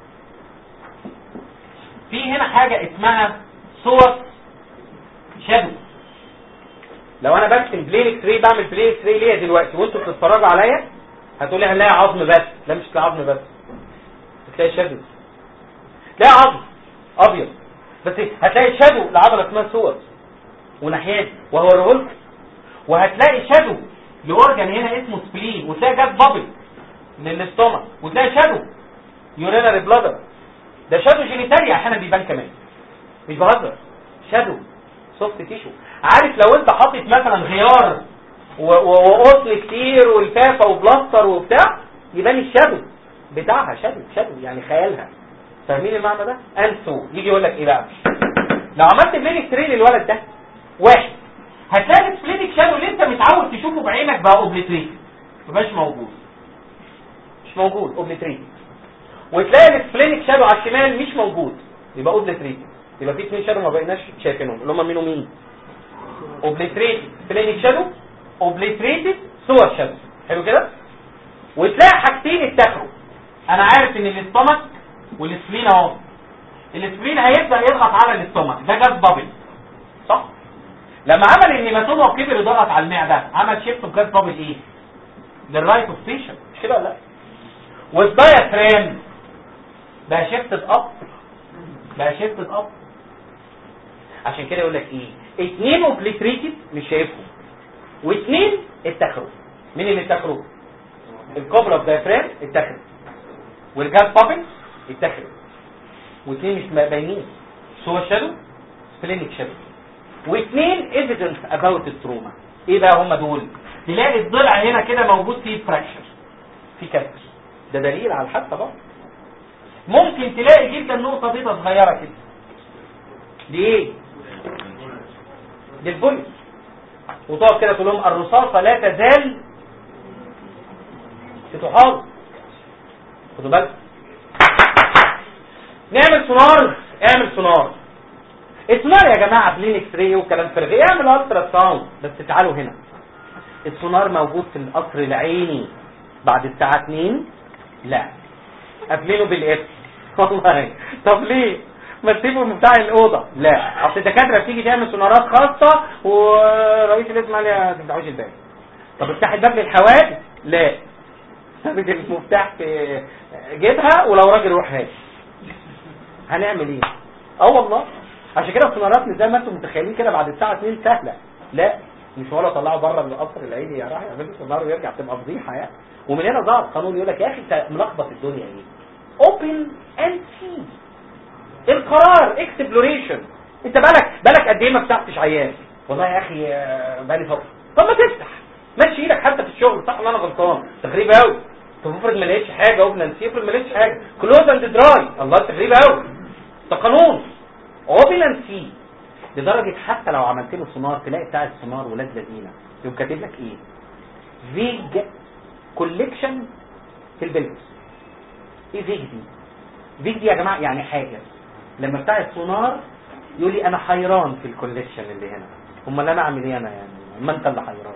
في هنا حاجة اسمها صور شادو لو انا برسم بلين اكس راي بعمل بلين اكس راي ليه دلوقتي وانتوا بتتفرجوا عليا هتقولي هنلاقي عظم بس لا مش هتلاقي عظم بس هتلاقي شادو تلاقي عظم ابيض بس هتلاقي شادو لعضله اسمها صور وناحيات وهوريه لكم وهتلاقي شادو لاورجن هنا اسمه سبلين وتلاقي جاب بابل للاستومك وتلاقي شادو يورينري بلادر ده شادو جينيتاليا احيانا بيبان كمان مش بهزر شادو سوفت تيشو عارف لو انت حاطط مثلا غيار وقطن كتير والفافه وبلاستر وبتاع يبان الشادو بتاعها شادو شادو يعني خيالها فاهمين المعنى ده انسو يجي يقول لك ايه بقى لو عملت بلين اكس للولد ده واحد هتلاقي السبلينك شادو اللي انت متعود تشوفه بعينك بقى اوبليتريت مبقاش موجود مش موجود اوبليتريت وتلاقي السبلينك شادو على الشمال مش موجود يبقى اوبليتريت يبقى في اثنين شادو ما بقيناش شايفينهم اللي هم مين ومين اوبليتريت سبلينك شادو اوبليتريتد صور شادو حلو كده وتلاقي حاجتين اتاخروا انا عارف ان الاستومك والسبلين اهو السبلين هيبدا يضغط على الاستومك ده جاز بابل صح لما عمل الهيماتوما وكبر وضغط على المعده عمل شيفت بجاز بابل ايه للرايت اوف ستيشن مش كده ولا لا والدايافرام بقى شيفتد اب بقى شيفتد اب عشان كده يقول لك ايه اتنين اوبليتريتد مش شايفهم واثنين اتخروا مين اللي اتخروا الكوبرا اوف دايفرام اتخروا والجاز بابل اتخروا واثنين مش باينين سوى شادو سبلينك شادو واثنين ايفيدنس اباوت التروما ايه بقى هم دول تلاقي الضلع هنا كده موجود فيه فراكشر في كسر ده دليل على الحادثه بقى ممكن تلاقي جدا نقطه بيضاء صغيره كده دي ايه دي البوليس وتقعد كده تقول لهم الرصاصه لا تزال بتحاول خدوا بالك نعمل سونار اعمل سونار السونار يا جماعه بلين اكس راي وكلام فارغ اعمل الترا ساوند بس تعالوا هنا السونار موجود في القصر العيني بعد الساعه 2 لا قافلينه بالاف والله طب ليه ما تسيبه بتاع الاوضه لا اصل الدكاتره بتيجي تعمل سونارات خاصه ورئيس الاسم قال لي ما تفتحوش الباب طب افتح الباب للحوادث لا ثابت المفتاح في جيبها ولو راجل روح هات هنعمل ايه اه والله عشان كده السونارات مش زي ما انتم متخيلين كده بعد الساعه 2 سهله لا مش ولا طلعوا بره من القصر العيني يا راح يعمل سونار ويرجع تبقى فضيحه يعني ومن هنا ظهر قانون يقول لك يا اخي انت ملخبط الدنيا ايه اوبن اند سي القرار اكسبلوريشن انت بالك بالك قد ايه ما فتحتش عيان والله يا اخي بقالي فتره طب ما تفتح ماشي ايدك حتى في الشغل صح ولا انا غلطان تغريب قوي طب افرض ما لقيتش حاجه اوبن سي افرض ما لقيتش حاجه كلوز اند دراي الله تغريب قوي ده قانون اوبن سي لدرجه حتى لو عملت له سونار تلاقي بتاع السونار ولاد لذينه يقوم كاتب لك ايه فيج كوليكشن في البلبس ايه فيج دي فيج دي يا جماعه يعني حاجه لما بتاع السونار يقول لي انا حيران في الكوليكشن اللي هنا امال انا اعمل ايه انا يعني ما انت اللي حيران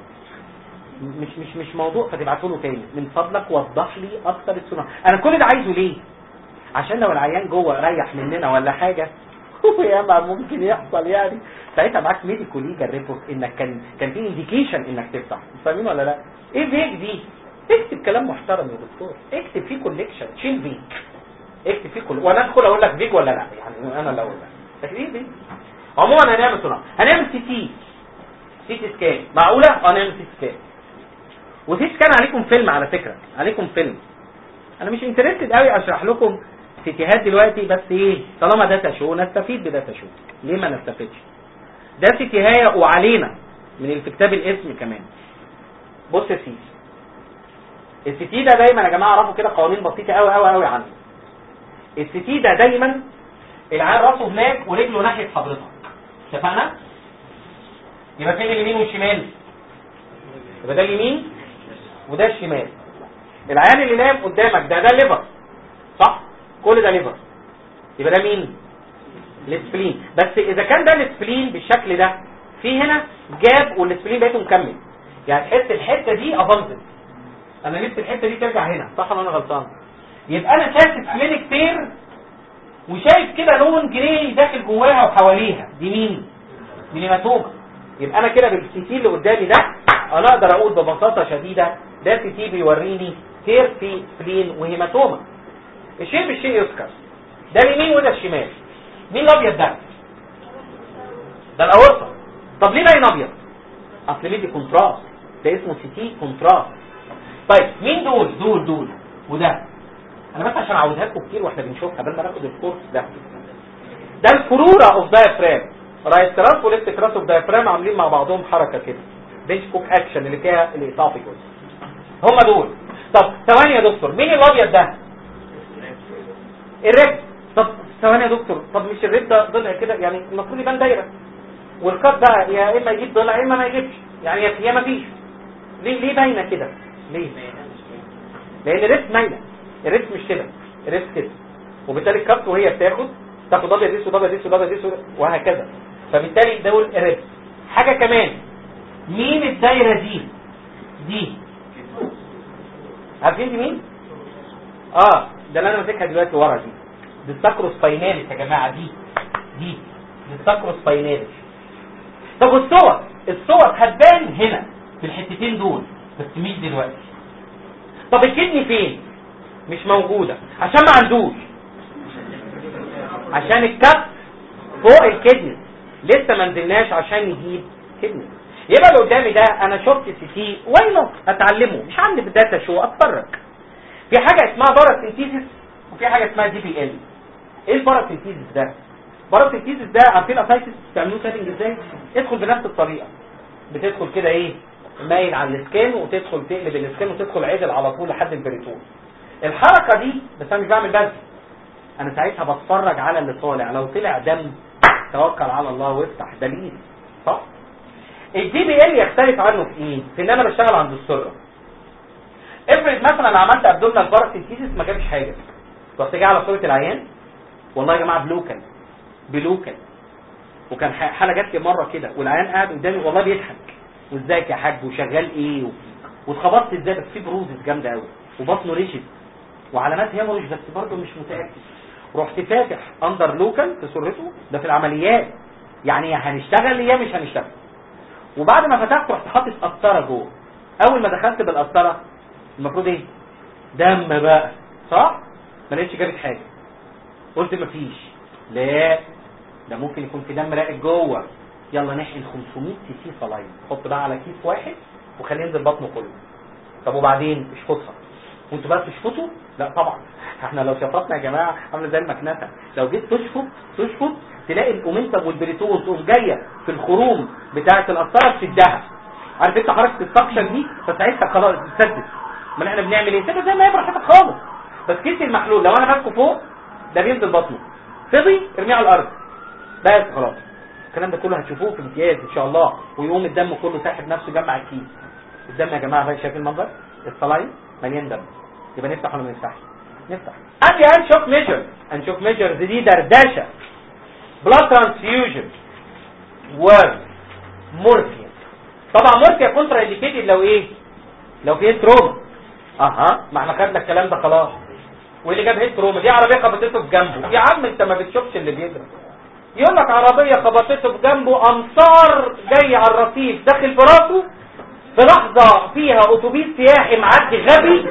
مش مش مش موضوع فتبعته له تاني من فضلك وضح لي اكتر السونار انا كل ده عايزه ليه عشان لو العيان جوه ريح مننا ولا حاجه ياما ممكن يحصل يعني ساعتها معاك ميديكال ليجال ريبورت انك كان كان في انديكيشن انك تفتح فاهمين ولا لا ايه فيك دي اكتب كلام محترم يا دكتور اكتب فيه كوليكشن شيل فيك اكتب فيه كل وانا ادخل اقول لك فيك ولا لا يعني انا اللي اقول لك لكن ايه فيك عموما هنعمل صناعه هنعمل سي تي سي تي سكان معقوله اه نعمل سي تي سكان وسي سكان عليكم فيلم على فكره عليكم فيلم انا مش انترستد قوي اشرح لكم سيتيهات دلوقتي بس ايه طالما داتا شو نستفيد بداتا شو ليه ما نستفيدش ده سيتيهايه وعلينا من اللي في كتاب الاسم كمان بص يا سيدي السيتي ده دايما يا جماعه اعرفوا كده قوانين بسيطه قوي قوي قوي عنه السيتي ده دايما العيال راسه هناك ورجله ناحيه حضرتك اتفقنا يبقى فين اليمين والشمال يبقى ده اليمين وده الشمال العيان اللي نام قدامك ده ده الليفر صح كل ده ليفر يبقى ده مين الاسبلين بس اذا كان ده الاسبلين بالشكل ده في هنا جاب والاسبلين بقيته مكمل يعني تحس الحته دي ابندنت انا نفسي الحته دي ترجع هنا صح ولا انا غلطان يبقى انا شايف سبلين كتير وشايف كده لون جراي داخل جواها وحواليها دي مين دي هيماتوما يبقى انا كده بالسي تي اللي قدامي ده انا اقدر اقول ببساطه شديده ده سي تي بيوريني كير في سبلين وهيماتوما الشيء بالشيء يذكر ده اليمين وده الشمال مين الابيض ده ده الاورطه طب ليه باين ابيض اصل مدي كونتراست ده اسمه سي تي كونتراست طيب مين دول دول دول وده انا بس عشان اعودها لكم كتير واحنا بنشوفها قبل ما ناخد الكورس ده ده الكروره اوف دايفرام رايت كراس وليفت كراس اوف دايفرام عاملين مع بعضهم حركه كده بنش كوك اكشن اللي فيها الاسافيجوس هم دول طب ثواني يا دكتور مين الابيض ده الريب طب ثواني يا دكتور طب مش الريب ده ضلع كده يعني المفروض يبان دايره والكات بقى يا اما يجيب ضلع يا اما ما يجيبش يعني يا ما فيش ليه ليه باينه كده ليه لان الريب مايله الريب مش كده الريب كده وبالتالي الكات وهي بتاخد تاخد ابيض اسود ابيض اسود ابيض اسود وهكذا فبالتالي دول الريب حاجه كمان مين الدايره دي دي عارفين دي مين اه ده اللي انا ماسكها دلوقتي ورا دي دي الساكروس فايناليس يا جماعه دي دي دي الساكروس فايناليس طب والصور الصور هتبان هنا في الحتتين دول بس مش دلوقتي طب الكدني فين مش موجوده عشان ما عندوش عشان الكف فوق الكدني لسه ما نزلناش عشان نجيب كدني يبقى اللي قدامي ده انا شفت سي تي واي نوت اتعلمه مش عندي في الداتا شو اتفرج في حاجه اسمها باراسينثيسيس وفي حاجه اسمها دي بي ال ايه الباراسينثيسيس ده باراسينثيسيس ده عارفين اسايتس بتعملوه سيتنج ازاي ادخل بنفس الطريقه بتدخل كده ايه مايل على السكان وتدخل تقلب السكان وتدخل عدل على طول لحد البريتون الحركه دي بس انا مش بعمل بس انا ساعتها بتفرج على اللي طالع لو طلع دم توكل على الله وافتح دليل صح الدي بي ال يختلف عنه في ايه في ان انا بشتغل عند السره افرض مثلا انا عملت ابدومينال باراسيتيزيس ما جابش حاجه رحت جاي على صوره العيان والله يا جماعه بلوكال بلوكال وكان ح- حاله جات لي مره كده والعيان قاعد قدامي والله بيضحك وازيك يا حاج وشغال ايه و... واتخبطت ازاي بس في بروزس جامده قوي وبطنه ريشد وعلامات هيموريج بس برضه مش متاكد رحت فاتح اندر لوكال في سرته ده في العمليات يعني يا هنشتغل يا مش هنشتغل وبعد ما فتحت رحت حاطط قسطره جوه اول ما دخلت بالقسطره المفروض ايه دم بقى صح ما لقيتش جابت حاجه قلت مفيش لا ده ممكن يكون في دم راقد جوه يلا نحقن 500 سي سي صلاين حط بقى على كيس واحد وخليه ينزل بطنه كله طب وبعدين اشفطها وانتوا بقى تشفطوا لا طبعا احنا لو شفطنا يا جماعه عامله زي المكنسه لو جيت تشفط تشفط تلاقي الاومنتم والبريتون تقوم جايه في الخروم بتاعه القسطره تشدها عارف انت حركه السكشن دي فساعتها خلاص تسدد امال احنا بنعمل ايه سيبها زي ما هي براحتك خالص بس كيس المحلول لو انا ماسكه فوق ده بينزل بطنه فضي ارميه على الارض بس خلاص الكلام ده كله هتشوفوه في امتياز ان شاء الله ويقوم الدم كله ساحب نفسه جمع الكيس الدم يا جماعه بقى شايفين المنظر الصلاين مليان دم يبقى نفتح ولا ما نفتحش نفتح ادي هنشوف ميجر هنشوف ميجر دي دردشه بلاد ترانسفيوجن ومورفين طبعا مورفيا كونترا انديكيتد لو ايه لو في هيد تروما اها ما احنا خدنا الكلام ده خلاص واللي جاب هيد تروما دي عربيه خبطته في جنبه يا عم انت ما بتشوفش اللي بيضرب يقول لك عربيه خبطته في جنبه امصار جاي على الرصيف داخل في راسه في لحظه فيها اتوبيس سياحي معدي غبي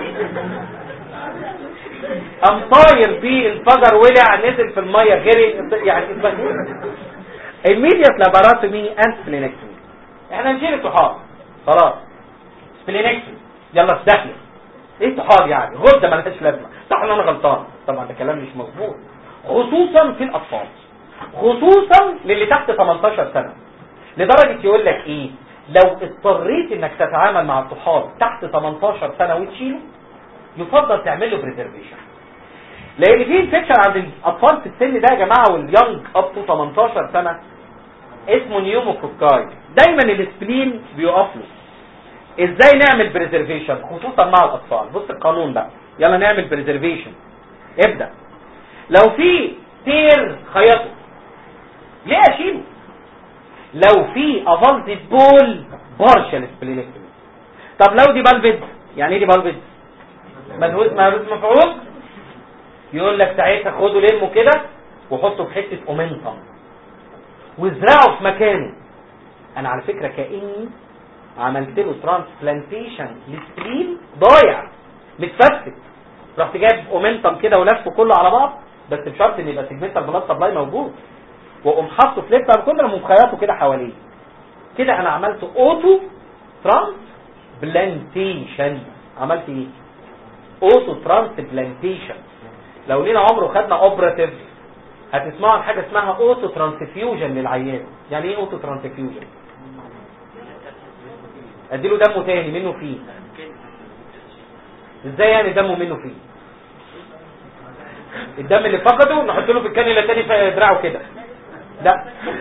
قام طاير بيه انفجر ولع نزل في الميه غرق يعني immediate laparotomy and splenectomy احنا نشيل الطحال خلاص splenectomy يلا في داهيه ايه الطحال يعني غده ملهاش لازمه صح ان انا غلطان طبعا ده كلام مش مظبوط خصوصا في الاطفال خصوصا للي تحت 18 سنه لدرجه يقول لك ايه لو اضطريت انك تتعامل مع الطحال تحت 18 سنه وتشيله يفضل تعمل له بريزرفيشن لان في انفكشن عند الاطفال في السن ده يا جماعه واليونج اب تو 18 سنه اسمه نيوموكوكاي دايما السبلين بيقف له ازاي نعمل بريزرفيشن خصوصا مع الاطفال بص القانون بقى يلا نعمل بريزرفيشن ابدا لو في تير خيطه ليه اشيله لو في افالتد بول بارشال سبلينكتومي طب لو دي بالفيد يعني ايه دي بالفيد ملهوز ملهوز مفعول يقول لك ساعتها خده لمه كده وحطه في حته اومنتم وازرعه في مكانه انا على فكره كاني عملت له ترانسبلانتيشن للسبلين ضايع متفتت رحت جايب اومنتم كده ولفه كله على بعض بس بشرط ان يبقى سيجمنتال بلاد سبلاي موجود واقوم حاطه في لفه كل ما مخيطه كده حواليه كده انا عملت اوتو ترانسبلانتيشن عملت ايه اوتو ترانسبلانتيشن لو لينا عمره خدنا اوبراتيف هتسمعوا عن حاجه اسمها اوتو ترانسفيوجن للعيان يعني ايه اوتو ترانسفيوجن اديله دمه تاني منه فيه ازاي يعني دمه منه فيه الدم اللي فقده نحط له في الكانيولا تاني في دراعه كده لا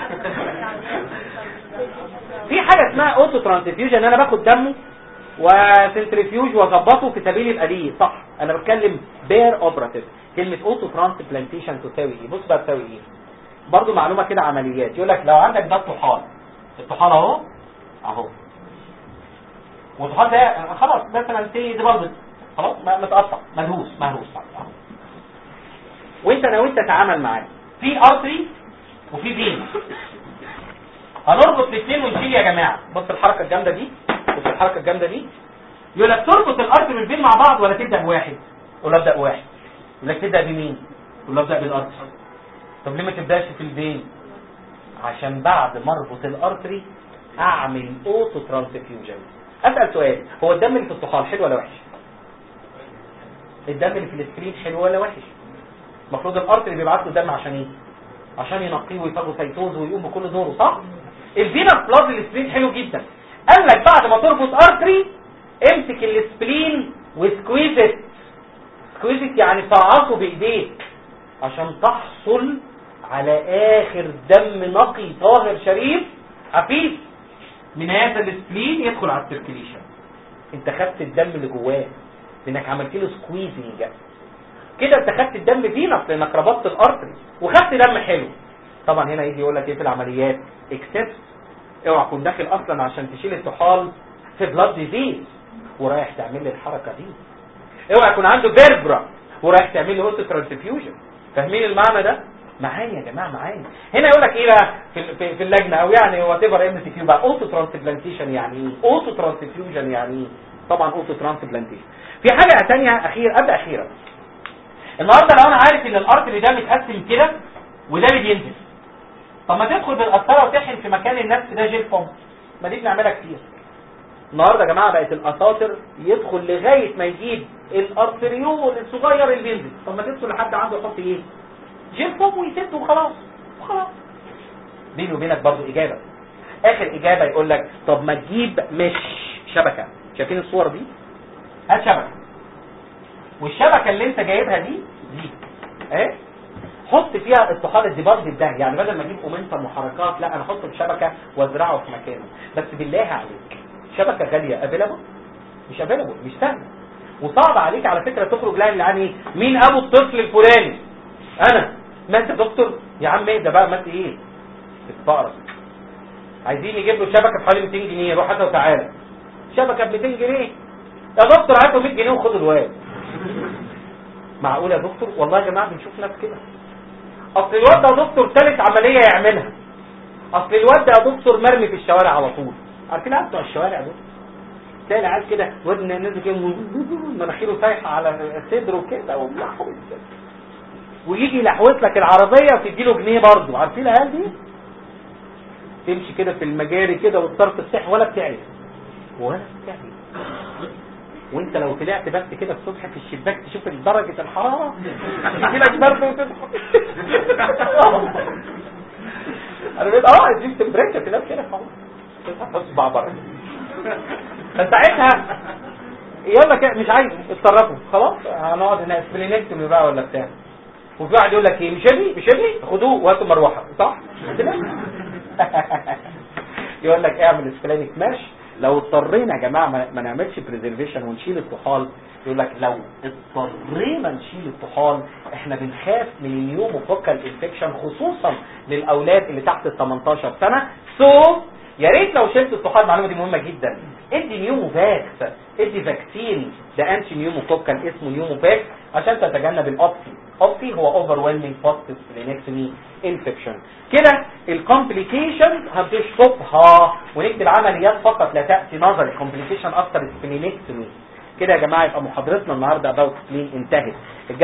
في حاجه اسمها اوتو ترانسفيوجن انا باخد دمه وسنتريفيوج واظبطه في سبيل الاليه صح انا بتكلم بير اوبراتيف كلمه اوتو ترانسبلانتيشن تساوي ايه بص بقى تساوي ايه برضو معلومه كده عمليات يقول لك لو عندك ده طحال الطحال اهو اهو والطحال ده خلاص مثلا سي دي برضه خلاص ما- متقطع ملهوس مهروس أهو. وانت لو انت تتعامل معاه في ارتري وفي فين هنربط الاثنين ونشيل يا جماعه بص الحركه الجامده دي بص الحركه الجامده دي يقول لك تربط الارتري والفين مع بعض ولا تبدا بواحد ولا ابدا بواحد يقول لك تبدا بمين ولا ابدا بالارتري طب ليه ما تبداش في الفين عشان بعد ما اربط الارتري اعمل اوتو ترانسفيوجن اسال سؤال هو الدم اللي في الطحال حلو ولا وحش الدم اللي في السكرين حلو ولا وحش المفروض الارتري بيبعت له دم عشان ايه عشان ينقيه ويفاجوسيتوز ويقوم بكل دوره صح الفينس بلاد السبلين حلو جدا قال لك بعد ما تربط ارتري امسك السبلين وسكويزت سكويزت يعني فعصه بايديك عشان تحصل على اخر دم نقي طاهر شريف عفيف من هذا السبلين يدخل على السيركيليشن انت خدت الدم اللي جواه لانك عملت له سكويزنج كده انت خدت الدم فينك لانك ربطت الارتري وخدت دم حلو طبعا هنا يجي يقول لك ايه في العمليات اكسبت اوعى تكون داخل اصلا عشان تشيل الطحال في بلاد ديزيز ورايح تعمل لي الحركه دي اوعى يكون عنده فيربرا ورايح تعمل لي اوتو ترانسفيوجن فاهمين المعنى ده معايا يا جماعه معايا هنا يقول لك ايه بقى في في, في اللجنه او يعني وات ايفر ام سي كيو بقى اوتو ترانسبلانتيشن يعني ايه اوتو ترانسفيوجن يعني ايه طبعا اوتو ترانسبلانتيشن في حاجه ثانيه اخيره قبل اخيره النهارده لو انا عارف ان الارتري ده متقسم كده وده اللي بينزل طب ما تدخل بالقسطره وتحن في مكان النفس ده جيل بومب ما دي بنعملها كتير النهارده يا جماعه بقت الاساطر يدخل لغايه ما يجيب الارتريول الصغير اللي بينزل طب ما تدخل لحد عنده يحط ايه جيل بومب ويسد وخلاص وخلاص بيني وبينك برضو اجابه اخر اجابه يقول لك طب ما تجيب مش شبكه شايفين الصور دي هات شبكه والشبكه اللي انت جايبها دي دي اهي حط فيها الطحال الديبارد ده يعني بدل ما اجيب اومنتم وحركات لا انا احطه في شبكه وازرعه في مكانه بس بالله عليك شبكه غاليه افيلابل مش افيلابل مش سهل وصعب عليك على فكره تخرج لاين يعني مين ابو الطفل الفلاني انا ما انت دكتور يا عم ايه ده بقى ما انت ايه تتفقرك عايزين يجيب له شبكه بحوالي 200 جنيه روح هاتها وتعالى شبكه ب 200 جنيه يا دكتور هاتوا 100 جنيه وخدوا الواد معقول يا دكتور والله يا جماعه بنشوف ناس كده اصل الواد ده يا دكتور ثالث عمليه يعملها اصل الواد ده يا دكتور مرمي في الشوارع على طول عارفين العيال بتوع الشوارع دول تلاقي العيال كده ودن نازل كده مناخيره سايحه على صدره كده وملحوظ ويجي يلحوس لك العربيه وتدي له جنيه برضه عارفين العيال دي تمشي كده في المجاري كده والطرف الصح ولا بتعرف ولا بتعرف وانت لو طلعت بس كده الصبح في الشباك تشوف درجة الحرارة تجي لك برد وتدخل انا بقيت اه عايزين تمبريتشر في ناس كده خلاص تصبع بره فساعتها يلا كده مش عايز اتصرفوا خلاص هنقعد هنا اسبلينكتومي بقى ولا بتاع وفي واحد يقول لك ايه مش ابني مش ابني خدوه وهاتوا مروحه صح يقول لك اعمل اسبلينك ماشي لو اضطرينا يا جماعه ما نعملش بريزرفيشن ونشيل الطحال يقول لك لو اضطرينا نشيل الطحال احنا بنخاف من النيوموكوكال انفكشن خصوصا للاولاد اللي تحت ال 18 سنه سو so, يا ريت لو شلت الطحال المعلومه دي مهمه جدا ادي نيوموفاكس ادي فاكسين ده انتي نيوموكوكال اسمه نيوموفاكس عشان تتجنب الاوبسي اوبسي هو اوفرويلمينج بوستيف سبلينكتومي انفكشن كده الكومبليكيشن هتشطبها ونكتب عمليات فقط لا تاتي نظري كومبليكيشن اكتر سبلينكتومي كده يا جماعه يبقى محاضرتنا النهارده اباوت سبلين انتهت